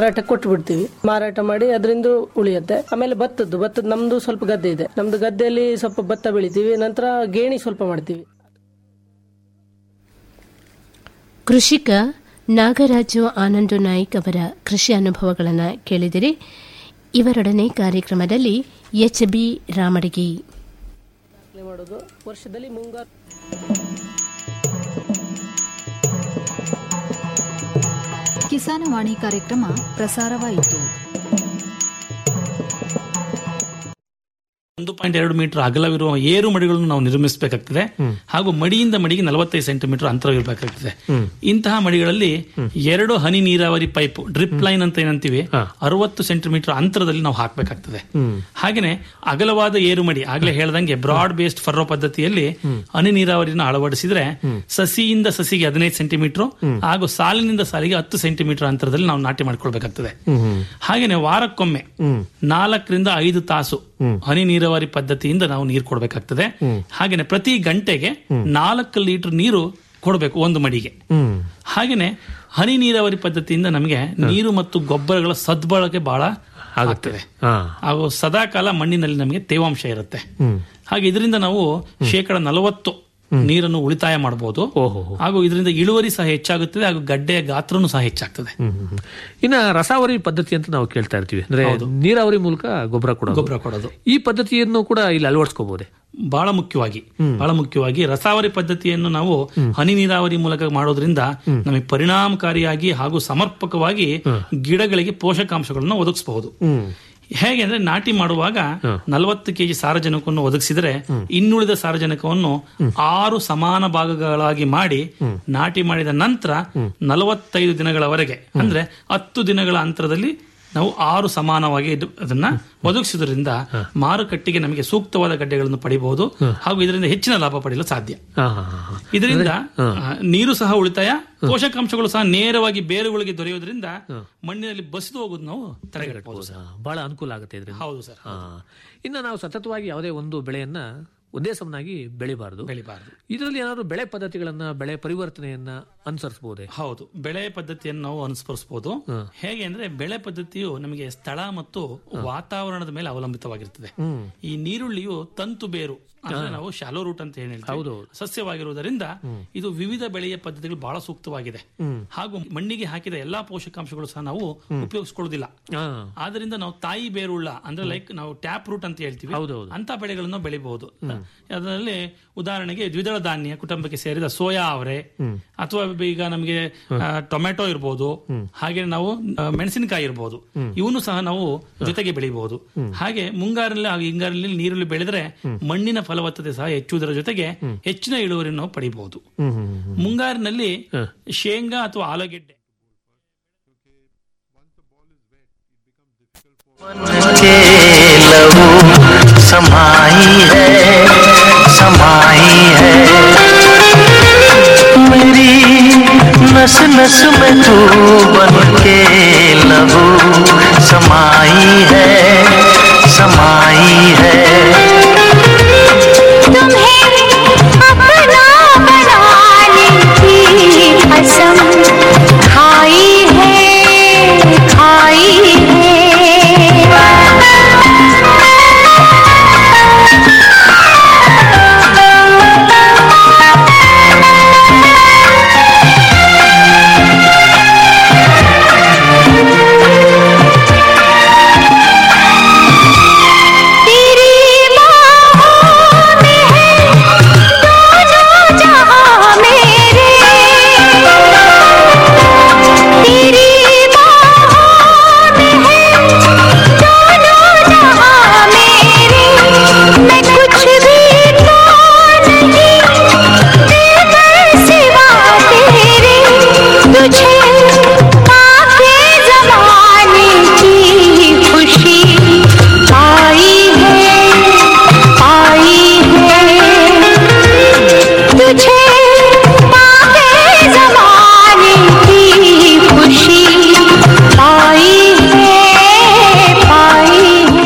Speaker 17: ಮಾರಾಟ ಕೊಟ್ಟು ಬಿಡ್ತೀವಿ ಮಾರಾಟ ಮಾಡಿ ಅದರಿಂದ ಉಳಿಯುತ್ತೆ ಆಮೇಲೆ ಭತ್ತದ್ದು ಭತ್ತದ ನಮ್ದು ಸ್ವಲ್ಪ ಗದ್ದೆ ಇದೆ ನಮ್ದು ಗದ್ದೆಯಲ್ಲಿ ಸ್ವಲ್ಪ ಭತ್ತ ಬೆಳಿತೀವಿ ನಂತರ ಗೇಣಿ ಸ್ವಲ್ಪ ಮಾಡ್ತೀವಿ
Speaker 1: ಕೃಷಿಕ ನಾಗರಾಜು ಆನಂದು ನಾಯ್ಕ್ ಅವರ ಕೃಷಿ ಅನುಭವಗಳನ್ನು ಕೇಳಿದಿರಿ ಇವರೊಡನೆ ಕಾರ್ಯಕ್ರಮದಲ್ಲಿ ಎಚ್ ಬಿ ರಾಮಡಿಗಿ
Speaker 17: ಮಾಡೋದು ವರ್ಷದಲ್ಲಿ ಮುಂಗಾರು
Speaker 7: ಕಿಸಾನವಾಣಿ ಕಾರ್ಯಕ್ರಮ ಪ್ರಸಾರವಾಯಿತು
Speaker 18: ಒಂದು ಪಾಯಿಂಟ್ ಎರಡು ಮೀಟರ್ ಅಗಲವಿರುವ ಏರು ಮಡಿಗಳನ್ನು ನಾವು ನಿರ್ಮಿಸಬೇಕಾಗ್ತದೆ ಹಾಗೂ ಮಡಿಯಿಂದ ಮಡಿಗೆ ನಲವತ್ತೈದು ಸೆಂಟಿಮೀಟರ್ ಅಂತರವಿರಬೇಕಾಗ್ತದೆ ಇಂತಹ ಮಡಿಗಳಲ್ಲಿ ಎರಡು ಹನಿ ನೀರಾವರಿ ಪೈಪ್ ಡ್ರಿಪ್ ಲೈನ್ ಅಂತ ಏನಂತೀವಿ ಅರವತ್ತು ಸೆಂಟಿಮೀಟರ್ ಅಂತರದಲ್ಲಿ ನಾವು ಹಾಕಬೇಕಾಗ್ತದೆ ಹಾಗೇನೆ ಅಗಲವಾದ ಏರು ಮಡಿ ಆಗ್ಲೇ ಹೇಳ್ದಂಗೆ ಬ್ರಾಡ್ ಬೇಸ್ಡ್ ಫರ್ರೋ ಪದ್ಧತಿಯಲ್ಲಿ ಹನಿ ನೀರಾವರಿನ ಅಳವಡಿಸಿದ್ರೆ ಸಸಿಯಿಂದ ಸಸಿಗೆ ಹದಿನೈದು ಸೆಂಟಿಮೀಟರ್ ಹಾಗೂ ಸಾಲಿನಿಂದ ಸಾಲಿಗೆ ಹತ್ತು ಸೆಂಟಿಮೀಟರ್ ಅಂತರದಲ್ಲಿ ನಾವು ನಾಟಿ ಮಾಡ್ಕೊಳ್ಬೇಕಾಗ್ತದೆ ಹಾಗೇನೆ ವಾರಕ್ಕೊಮ್ಮೆ ನಾಲ್ಕರಿಂದ ಐದು ತಾಸು ಹನಿ ನೀರಾವರಿ ಪದ್ಧತಿಯಿಂದ ನಾವು ನೀರು ಕೊಡಬೇಕಾಗ್ತದೆ ಹಾಗೇನೆ ಪ್ರತಿ ಗಂಟೆಗೆ ನಾಲ್ಕು ಲೀಟರ್ ನೀರು ಕೊಡಬೇಕು ಒಂದು ಮಡಿಗೆ ಹಾಗೇನೆ ಹನಿ ನೀರಾವರಿ ಪದ್ಧತಿಯಿಂದ ನಮಗೆ ನೀರು ಮತ್ತು ಗೊಬ್ಬರಗಳ ಸದ್ಬಳಕೆ ಬಹಳ ಆಗುತ್ತದೆ ಹಾಗೂ ಸದಾಕಾಲ ಮಣ್ಣಿನಲ್ಲಿ ನಮಗೆ ತೇವಾಂಶ ಇರುತ್ತೆ ಹಾಗೆ ಇದರಿಂದ ನಾವು ಶೇಕಡ ನಲವತ್ತು ನೀರನ್ನು ಉಳಿತಾಯ ಮಾಡಬಹುದು ಹಾಗೂ ಇದರಿಂದ ಇಳುವರಿ ಸಹ ಹೆಚ್ಚಾಗುತ್ತದೆ ಹಾಗೂ ಗಡ್ಡೆಯ ಗಾತ್ರನೂ ಸಹ ಹೆಚ್ಚಾಗ್ತದೆ
Speaker 19: ಇನ್ನ ರಸಾವರಿ ಪದ್ಧತಿ ಅಂತ ನಾವು ಕೇಳ್ತಾ ಇರ್ತೀವಿ ಅಂದ್ರೆ ನೀರಾವರಿ ಮೂಲಕ ಗೊಬ್ಬರ ಕೊಡೋದು
Speaker 18: ಗೊಬ್ಬರ ಕೊಡೋದು
Speaker 19: ಈ ಪದ್ಧತಿಯನ್ನು ಕೂಡ ಇಲ್ಲಿ ಅಳವಡಿಸ್ಕೋಬಹುದೇ
Speaker 18: ಬಹಳ ಮುಖ್ಯವಾಗಿ ಬಹಳ ಮುಖ್ಯವಾಗಿ ರಸಾವರಿ ಪದ್ಧತಿಯನ್ನು ನಾವು ಹನಿ ನೀರಾವರಿ ಮೂಲಕ ಮಾಡೋದ್ರಿಂದ ನಮಗೆ ಪರಿಣಾಮಕಾರಿಯಾಗಿ ಹಾಗೂ ಸಮರ್ಪಕವಾಗಿ ಗಿಡಗಳಿಗೆ ಪೋಷಕಾಂಶಗಳನ್ನು ಒದಗಿಸಬಹುದು ಹೇಗೆ ಅಂದ್ರೆ ನಾಟಿ ಮಾಡುವಾಗ ನಲವತ್ತು ಕೆಜಿ ಸಾರಜನಕವನ್ನು ಒದಗಿಸಿದರೆ ಇನ್ನುಳಿದ ಸಾರಜನಕವನ್ನು ಆರು ಸಮಾನ ಭಾಗಗಳಾಗಿ ಮಾಡಿ ನಾಟಿ ಮಾಡಿದ ನಂತರ ನಲವತ್ತೈದು ದಿನಗಳವರೆಗೆ ಅಂದ್ರೆ ಹತ್ತು ದಿನಗಳ ಅಂತರದಲ್ಲಿ ನಾವು ಆರು ಸಮಾನವಾಗಿ ಇದು- ಅದನ್ನ ಒದಗಿಸುವುದರಿಂದ ಮಾರುಕಟ್ಟೆಗೆ ನಮಗೆ ಸೂಕ್ತವಾದ ಗಡ್ಡೆಗಳನ್ನು ಪಡಿಬಹುದು ಹಾಗೂ ಇದರಿಂದ ಹೆಚ್ಚಿನ ಲಾಭ ಪಡೆಯಲು ಸಾಧ್ಯ ಇದರಿಂದ ಆ, ನೀರು ಸಹ ಉಳಿತಾಯ ಪೋಷಕಾಂಶಗಳು ಸಹ ನೇರವಾಗಿ ಬೇರುಗಳಿಗೆ ದೊರೆಯುವುದರಿಂದ ಮಣ್ಣಿನಲ್ಲಿ ಬಸಿದು ಹೋಗೋದು ನಾವು ತಡೆಗಟ್ಟಬಹುದು ಸರ್.
Speaker 19: ಬಹಳ ಅನುಕೂಲ ಆಗುತ್ತೆ ಇದರಿಂದ
Speaker 18: ಹೌದು ಸರ್
Speaker 19: ಇನ್ನು ನಾವು ಸತತವಾಗಿ ಯಾವುದೇ ಒಂದು ಬೆಳೆಯನ್ನ ಒಂದೇ ಸಮನಾಗಿ ಬೆಳಿಬಾರದು
Speaker 18: ಬೆಳಿಬಾರದು
Speaker 19: ಇದರಲ್ಲಿ ಏನಾದ್ರು ಬೆಳೆ ಪದ್ಧತಿಗಳನ್ನ ಬೆಳೆ ಪರಿವರ್ತನೆಯನ್ನ ಅನುಸರಿಸಬಹುದೇ
Speaker 18: ಹೌದು ಬೆಳೆ ಪದ್ಧತಿಯನ್ನು ನಾವು ಅನುಸರಿಸಬಹುದು ಹೇಗೆ ಅಂದ್ರೆ ಬೆಳೆ ಪದ್ಧತಿಯು ನಮಗೆ ಸ್ಥಳ ಮತ್ತು ವಾತಾವರಣದ ಮೇಲೆ ಅವಲಂಬಿತವಾಗಿರ್ತದೆ ಈ ನೀರುಳ್ಳಿಯು ತಂತು ಬೇರು ಅಂದ್ರೆ ನಾವು ಶಾಲೋ ರೂಟ್ ಅಂತ ಏನ್ ಹೇಳ್ತೀವಿ ಸಸ್ಯವಾಗಿರುವುದರಿಂದ ಇದು ವಿವಿಧ ಬೆಳೆಯ ಪದ್ಧತಿಗಳು ಬಹಳ ಸೂಕ್ತವಾಗಿದೆ ಹಾಗೂ ಮಣ್ಣಿಗೆ ಹಾಕಿದ ಎಲ್ಲಾ ಪೋಷಕಾಂಶಗಳು ಸಹ ನಾವು ಉಪಯೋಗಿಸ್ಕೊಳ್ಳೋದಿಲ್ಲ ಆದ್ರಿಂದ ನಾವು ತಾಯಿ ಬೇರುಳ್ಳ ಅಂದ್ರೆ ಲೈಕ್ ನಾವು ಟ್ಯಾಪ್ ರೂಟ್ ಅಂತ ಹೇಳ್ತೀವಿ ಅಂತ ಬೆಳೆಗಳನ್ನು ಬೆಳಿಬಹುದು ಅದರಲ್ಲಿ ಉದಾಹರಣೆಗೆ ದ್ವಿದಳ ಧಾನ್ಯ ಕುಟುಂಬಕ್ಕೆ ಸೇರಿದ ಸೋಯಾ ಅವರೆ ಅಥವಾ ಈಗ ನಮಗೆ ಆ, ಟೊಮೆಟೊ ಇರ್ಬೋದು ಹಾಗೆ ನಾವು ಆ, ಮೆಣಸಿನಕಾಯಿ ಇರ್ಬೋದು ಇವನು ಸಹ ನಾವು ಜೊತೆಗೆ ಬೆಳಿಬಹುದು ಹಾಗೆ ಮುಂಗಾರಲ್ಲಿ ಹಾಗೂ ಹಿಂಗಾರಲ್ಲಿ ನೀರುಳ್ಳಿ ಬೆಳೆದ್ರೆ ಮಣ್ಣಿನ ಫಲವತ್ತತೆ ಸಹ ಹೆಚ್ಚುವುದರ ಜೊತೆಗೆ ಹೆಚ್ಚಿನ ಇಳುವರಿಯನ್ನು ನಾವು ಪಡಿಬಹುದು ಮುಂಗಾರಿನಲ್ಲಿ ಶೇಂಗಾ ಅಥವಾ ಆಲೂಗೆಡ್ಡೆ
Speaker 20: लहू समाई है समाई है मेरी नस नस में तू बन के लहू समाई है समाई है
Speaker 21: खाई है खाई कुछ भी तो नहीं तेरे सिवा तेरे तुझे पाके जमाने की खुशी आई है आई है तुझे पाके जमाने की खुशी आई है पाई है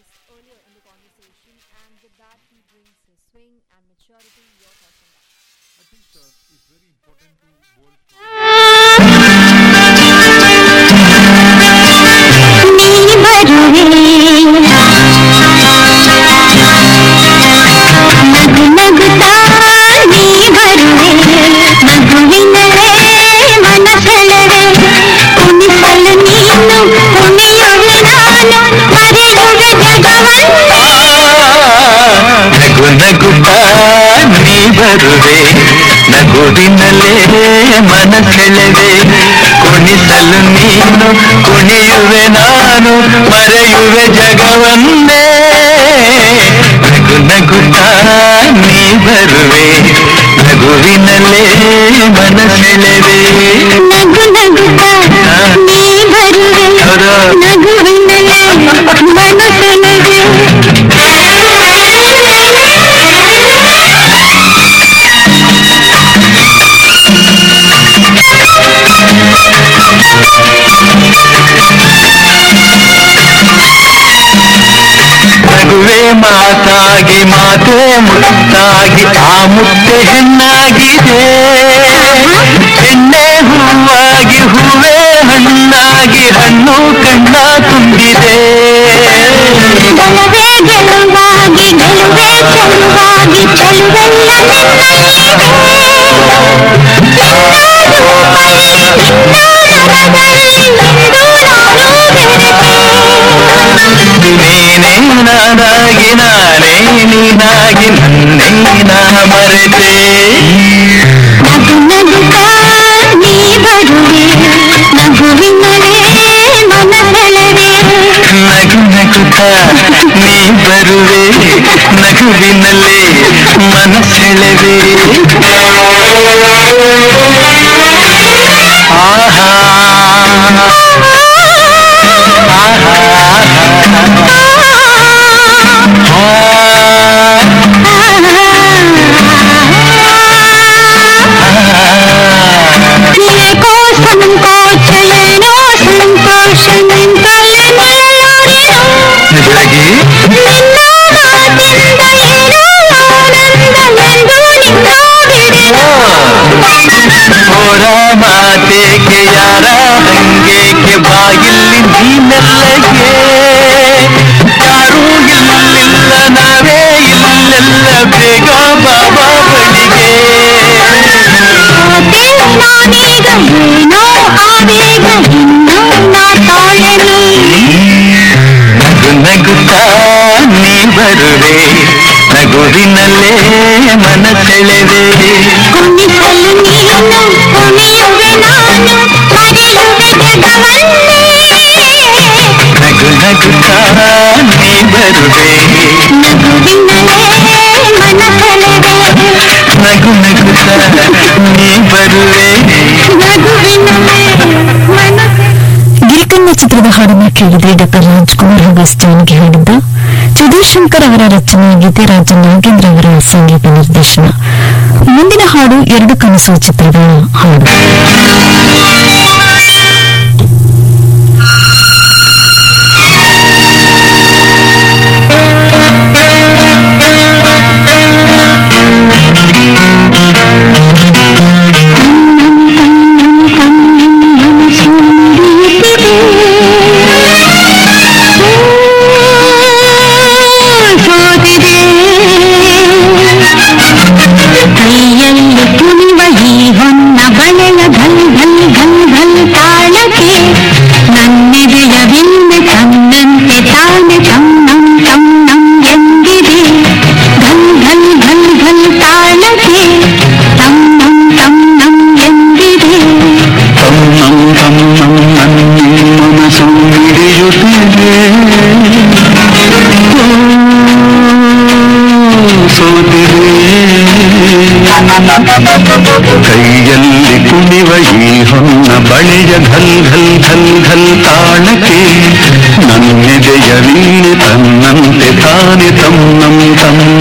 Speaker 22: earlier in the conversation, and with that, he brings his swing and maturity. Your thoughts on that?
Speaker 20: ನಗು ನಗುತ್ತಾ ನೀ ಬರುವೆ ನಗುವಿನಲ್ಲೇ ಮನಸೆಳೆವೆ ಕುಣಿಸಲು ನೀನು ಕುಣಿಯುವೆ ನಾನು ಮರೆಯುವೆ ಜಗವನ್ನೇ ನಗು ನಗುತ್ತಾ ನೀ ಬರುವೆ ನಗುವಿನಲ್ಲೇ ಮನಸೆಳೆವೆ
Speaker 21: ನಗು ನಗುತ್ತಾ ನೀ ಬರುವೆ ನಗುವಿನಲ್ಲೇ ಮನಸೆಳೆವೆ
Speaker 20: ನಗುವೆ ಮಾತಾಗಿ ಮಾತೆ ಮುತ್ತಾಗಿ ಆ ಮುತ್ತೆ ಹೆಣ್ಣಾಗಿದೆ ಹೆಣ್ಣೆ ಹೂವಾಗಿ ಹೂವೇ ಹಣ್ಣಾಗಿ ಹಣ್ಣು ಕಣ್ಣ ತುಂಬಿದೆ
Speaker 21: ಬಲವೇ ಗೆಲುವಾಗಿ ಗೆಲುವೇ ಚೆಲುವಾಗಿ ಚೆಲುವೆಲ್ಲ
Speaker 20: ನೀನೇ ನಾನಾಗಿ ನಾನೇ ನೀನಾಗಿ ನನ್ನೇ ನಾ ಮರೆತೆ
Speaker 21: ನಗು ನಗುತ್ತಾ ನೀ ಬರುವೆ ನಗುವಿನಲೇ ಮನಸೆಳೆವೆ
Speaker 20: ನಗು ನಗುತ್ತಾ ನೀ ಬರುವೆ ನಗುವಿನಲ್ಲೇ ಮನಸೆಳೆವೆ ಆಹಾ
Speaker 21: నీకో సంకోచలేనో సంతోషమెంతలే మలయాడినో
Speaker 20: ನಿಜವಾಗಿ
Speaker 21: నిన్న మాటింద ఏనో ఆనందమెందు నిన్న ಬಿಡೆನೋ
Speaker 20: ಹೋರ ಮಾತೇಕೆ ಯಾರ ಹಂಗೇಕೆ ಬಾಗಿಲ್ಲಿ ನೀನೆಲ್ಲಗೆ ಯಾರೂ ಇಲ್ಲಿಲ್ಲ ನಾವೇ ಇಲ್ಲೆಲ್ಲ ಬೇಗ ಬಾಬಾ ಬಳಿಗೆ
Speaker 21: ಸೋತೆ ನಾನೀಗ ಏನೋ ಆವೇಗ ಇನ್ನೂ ನಾ ತಾಳೆನು
Speaker 20: ನಗು ನಗುತ್ತಾ ನೀ ಬರುವೆ ನಗುವಿನಲ್ಲೇ ಮನಸೆಳೆವೆ
Speaker 21: ಕುಣಿಸಲು ನೀನು ಕುಣಿಯುವೆ ನಾನು ಮರೆಯುವೆ ಜಗವನ್ನೇ
Speaker 20: ನಗು ನಗುತ್ತಾ ನೀ ಬರುವೆ
Speaker 21: ನಗುವಿನಲೇ ಮನಸೆಳೆವೆ
Speaker 20: ನಗು ನಗುತ್ತಾ ನೀ ಬರುವೆ
Speaker 21: ನಗುವಿನಲೇ ಮನಸೆ
Speaker 3: ಗಿರಿಕನ್ನ ಚಿತ್ರದ ಹಾಡನ್ನು ಕೇಳಿದ್ರೆ ಡಾಕ್ಟರ್ ರಾಜ್ಕುಮಾರ್ ಹಾಗೂ ಸ್ಟಾನ್ಗೆ ಹಾಡಿದ್ದ ಸುಧೀರ್ ಅವರ ರಚನೆಯಾಗಿದೆ ರಾಜ ನಾಗೇಂದ್ರ ಅವರ ಸಂಗೀತ ನಿರ್ದೇಶನ ಮುಂದಿನ ಹಾಡು ಎರಡು ಕನಸು ಚಿತ್ರದ ಹಾಡು
Speaker 21: ಕೈಯಲ್ಲಿ ಕುಣಿವ ಈ ಹೊನ್ನ ಬಳೆಯ ಘಲ್ ಘಲ್ ಘಲ್ ಘಲ್ ತಾಳಕ್ಕೆ ನನ್ನೆದೆಯ ವಿಣ್ಣೆ ತನ್ನಂತೆ ತಾನೆ ತನ್ನಂ ತನ್ನಂ ಎಂದಿದೆ ಘಲ್ ಘಲ್ ಘಲ್ ಘಲ್ ತಾಳಕ್ಕೆ ತನ್ನಂ ತನ್ನಂ ಎಂದಿದೆ
Speaker 20: ತನ್ನಂ ತನ್ನಂ ನನ್ನಿ ಮನಸ್ಸು ಹಿಡಿಯುತ್ತಿದೆ ಸೋತಿದೆ ಕೈಯಲ್ಲಿ ಕುಣಿವ ಈ ಹೊನ್ನ ಬಳೆಯ ಘಲ್ ಘಲ್ ಘಲ್ ಘಲ್ ತಾಳಕ್ಕೆ ನನ್ನೆದೆಯ ವೀಣೆ ತನ್ನಂತೆ ತಾನೆ ತನ್ನಂ ತನ್ನ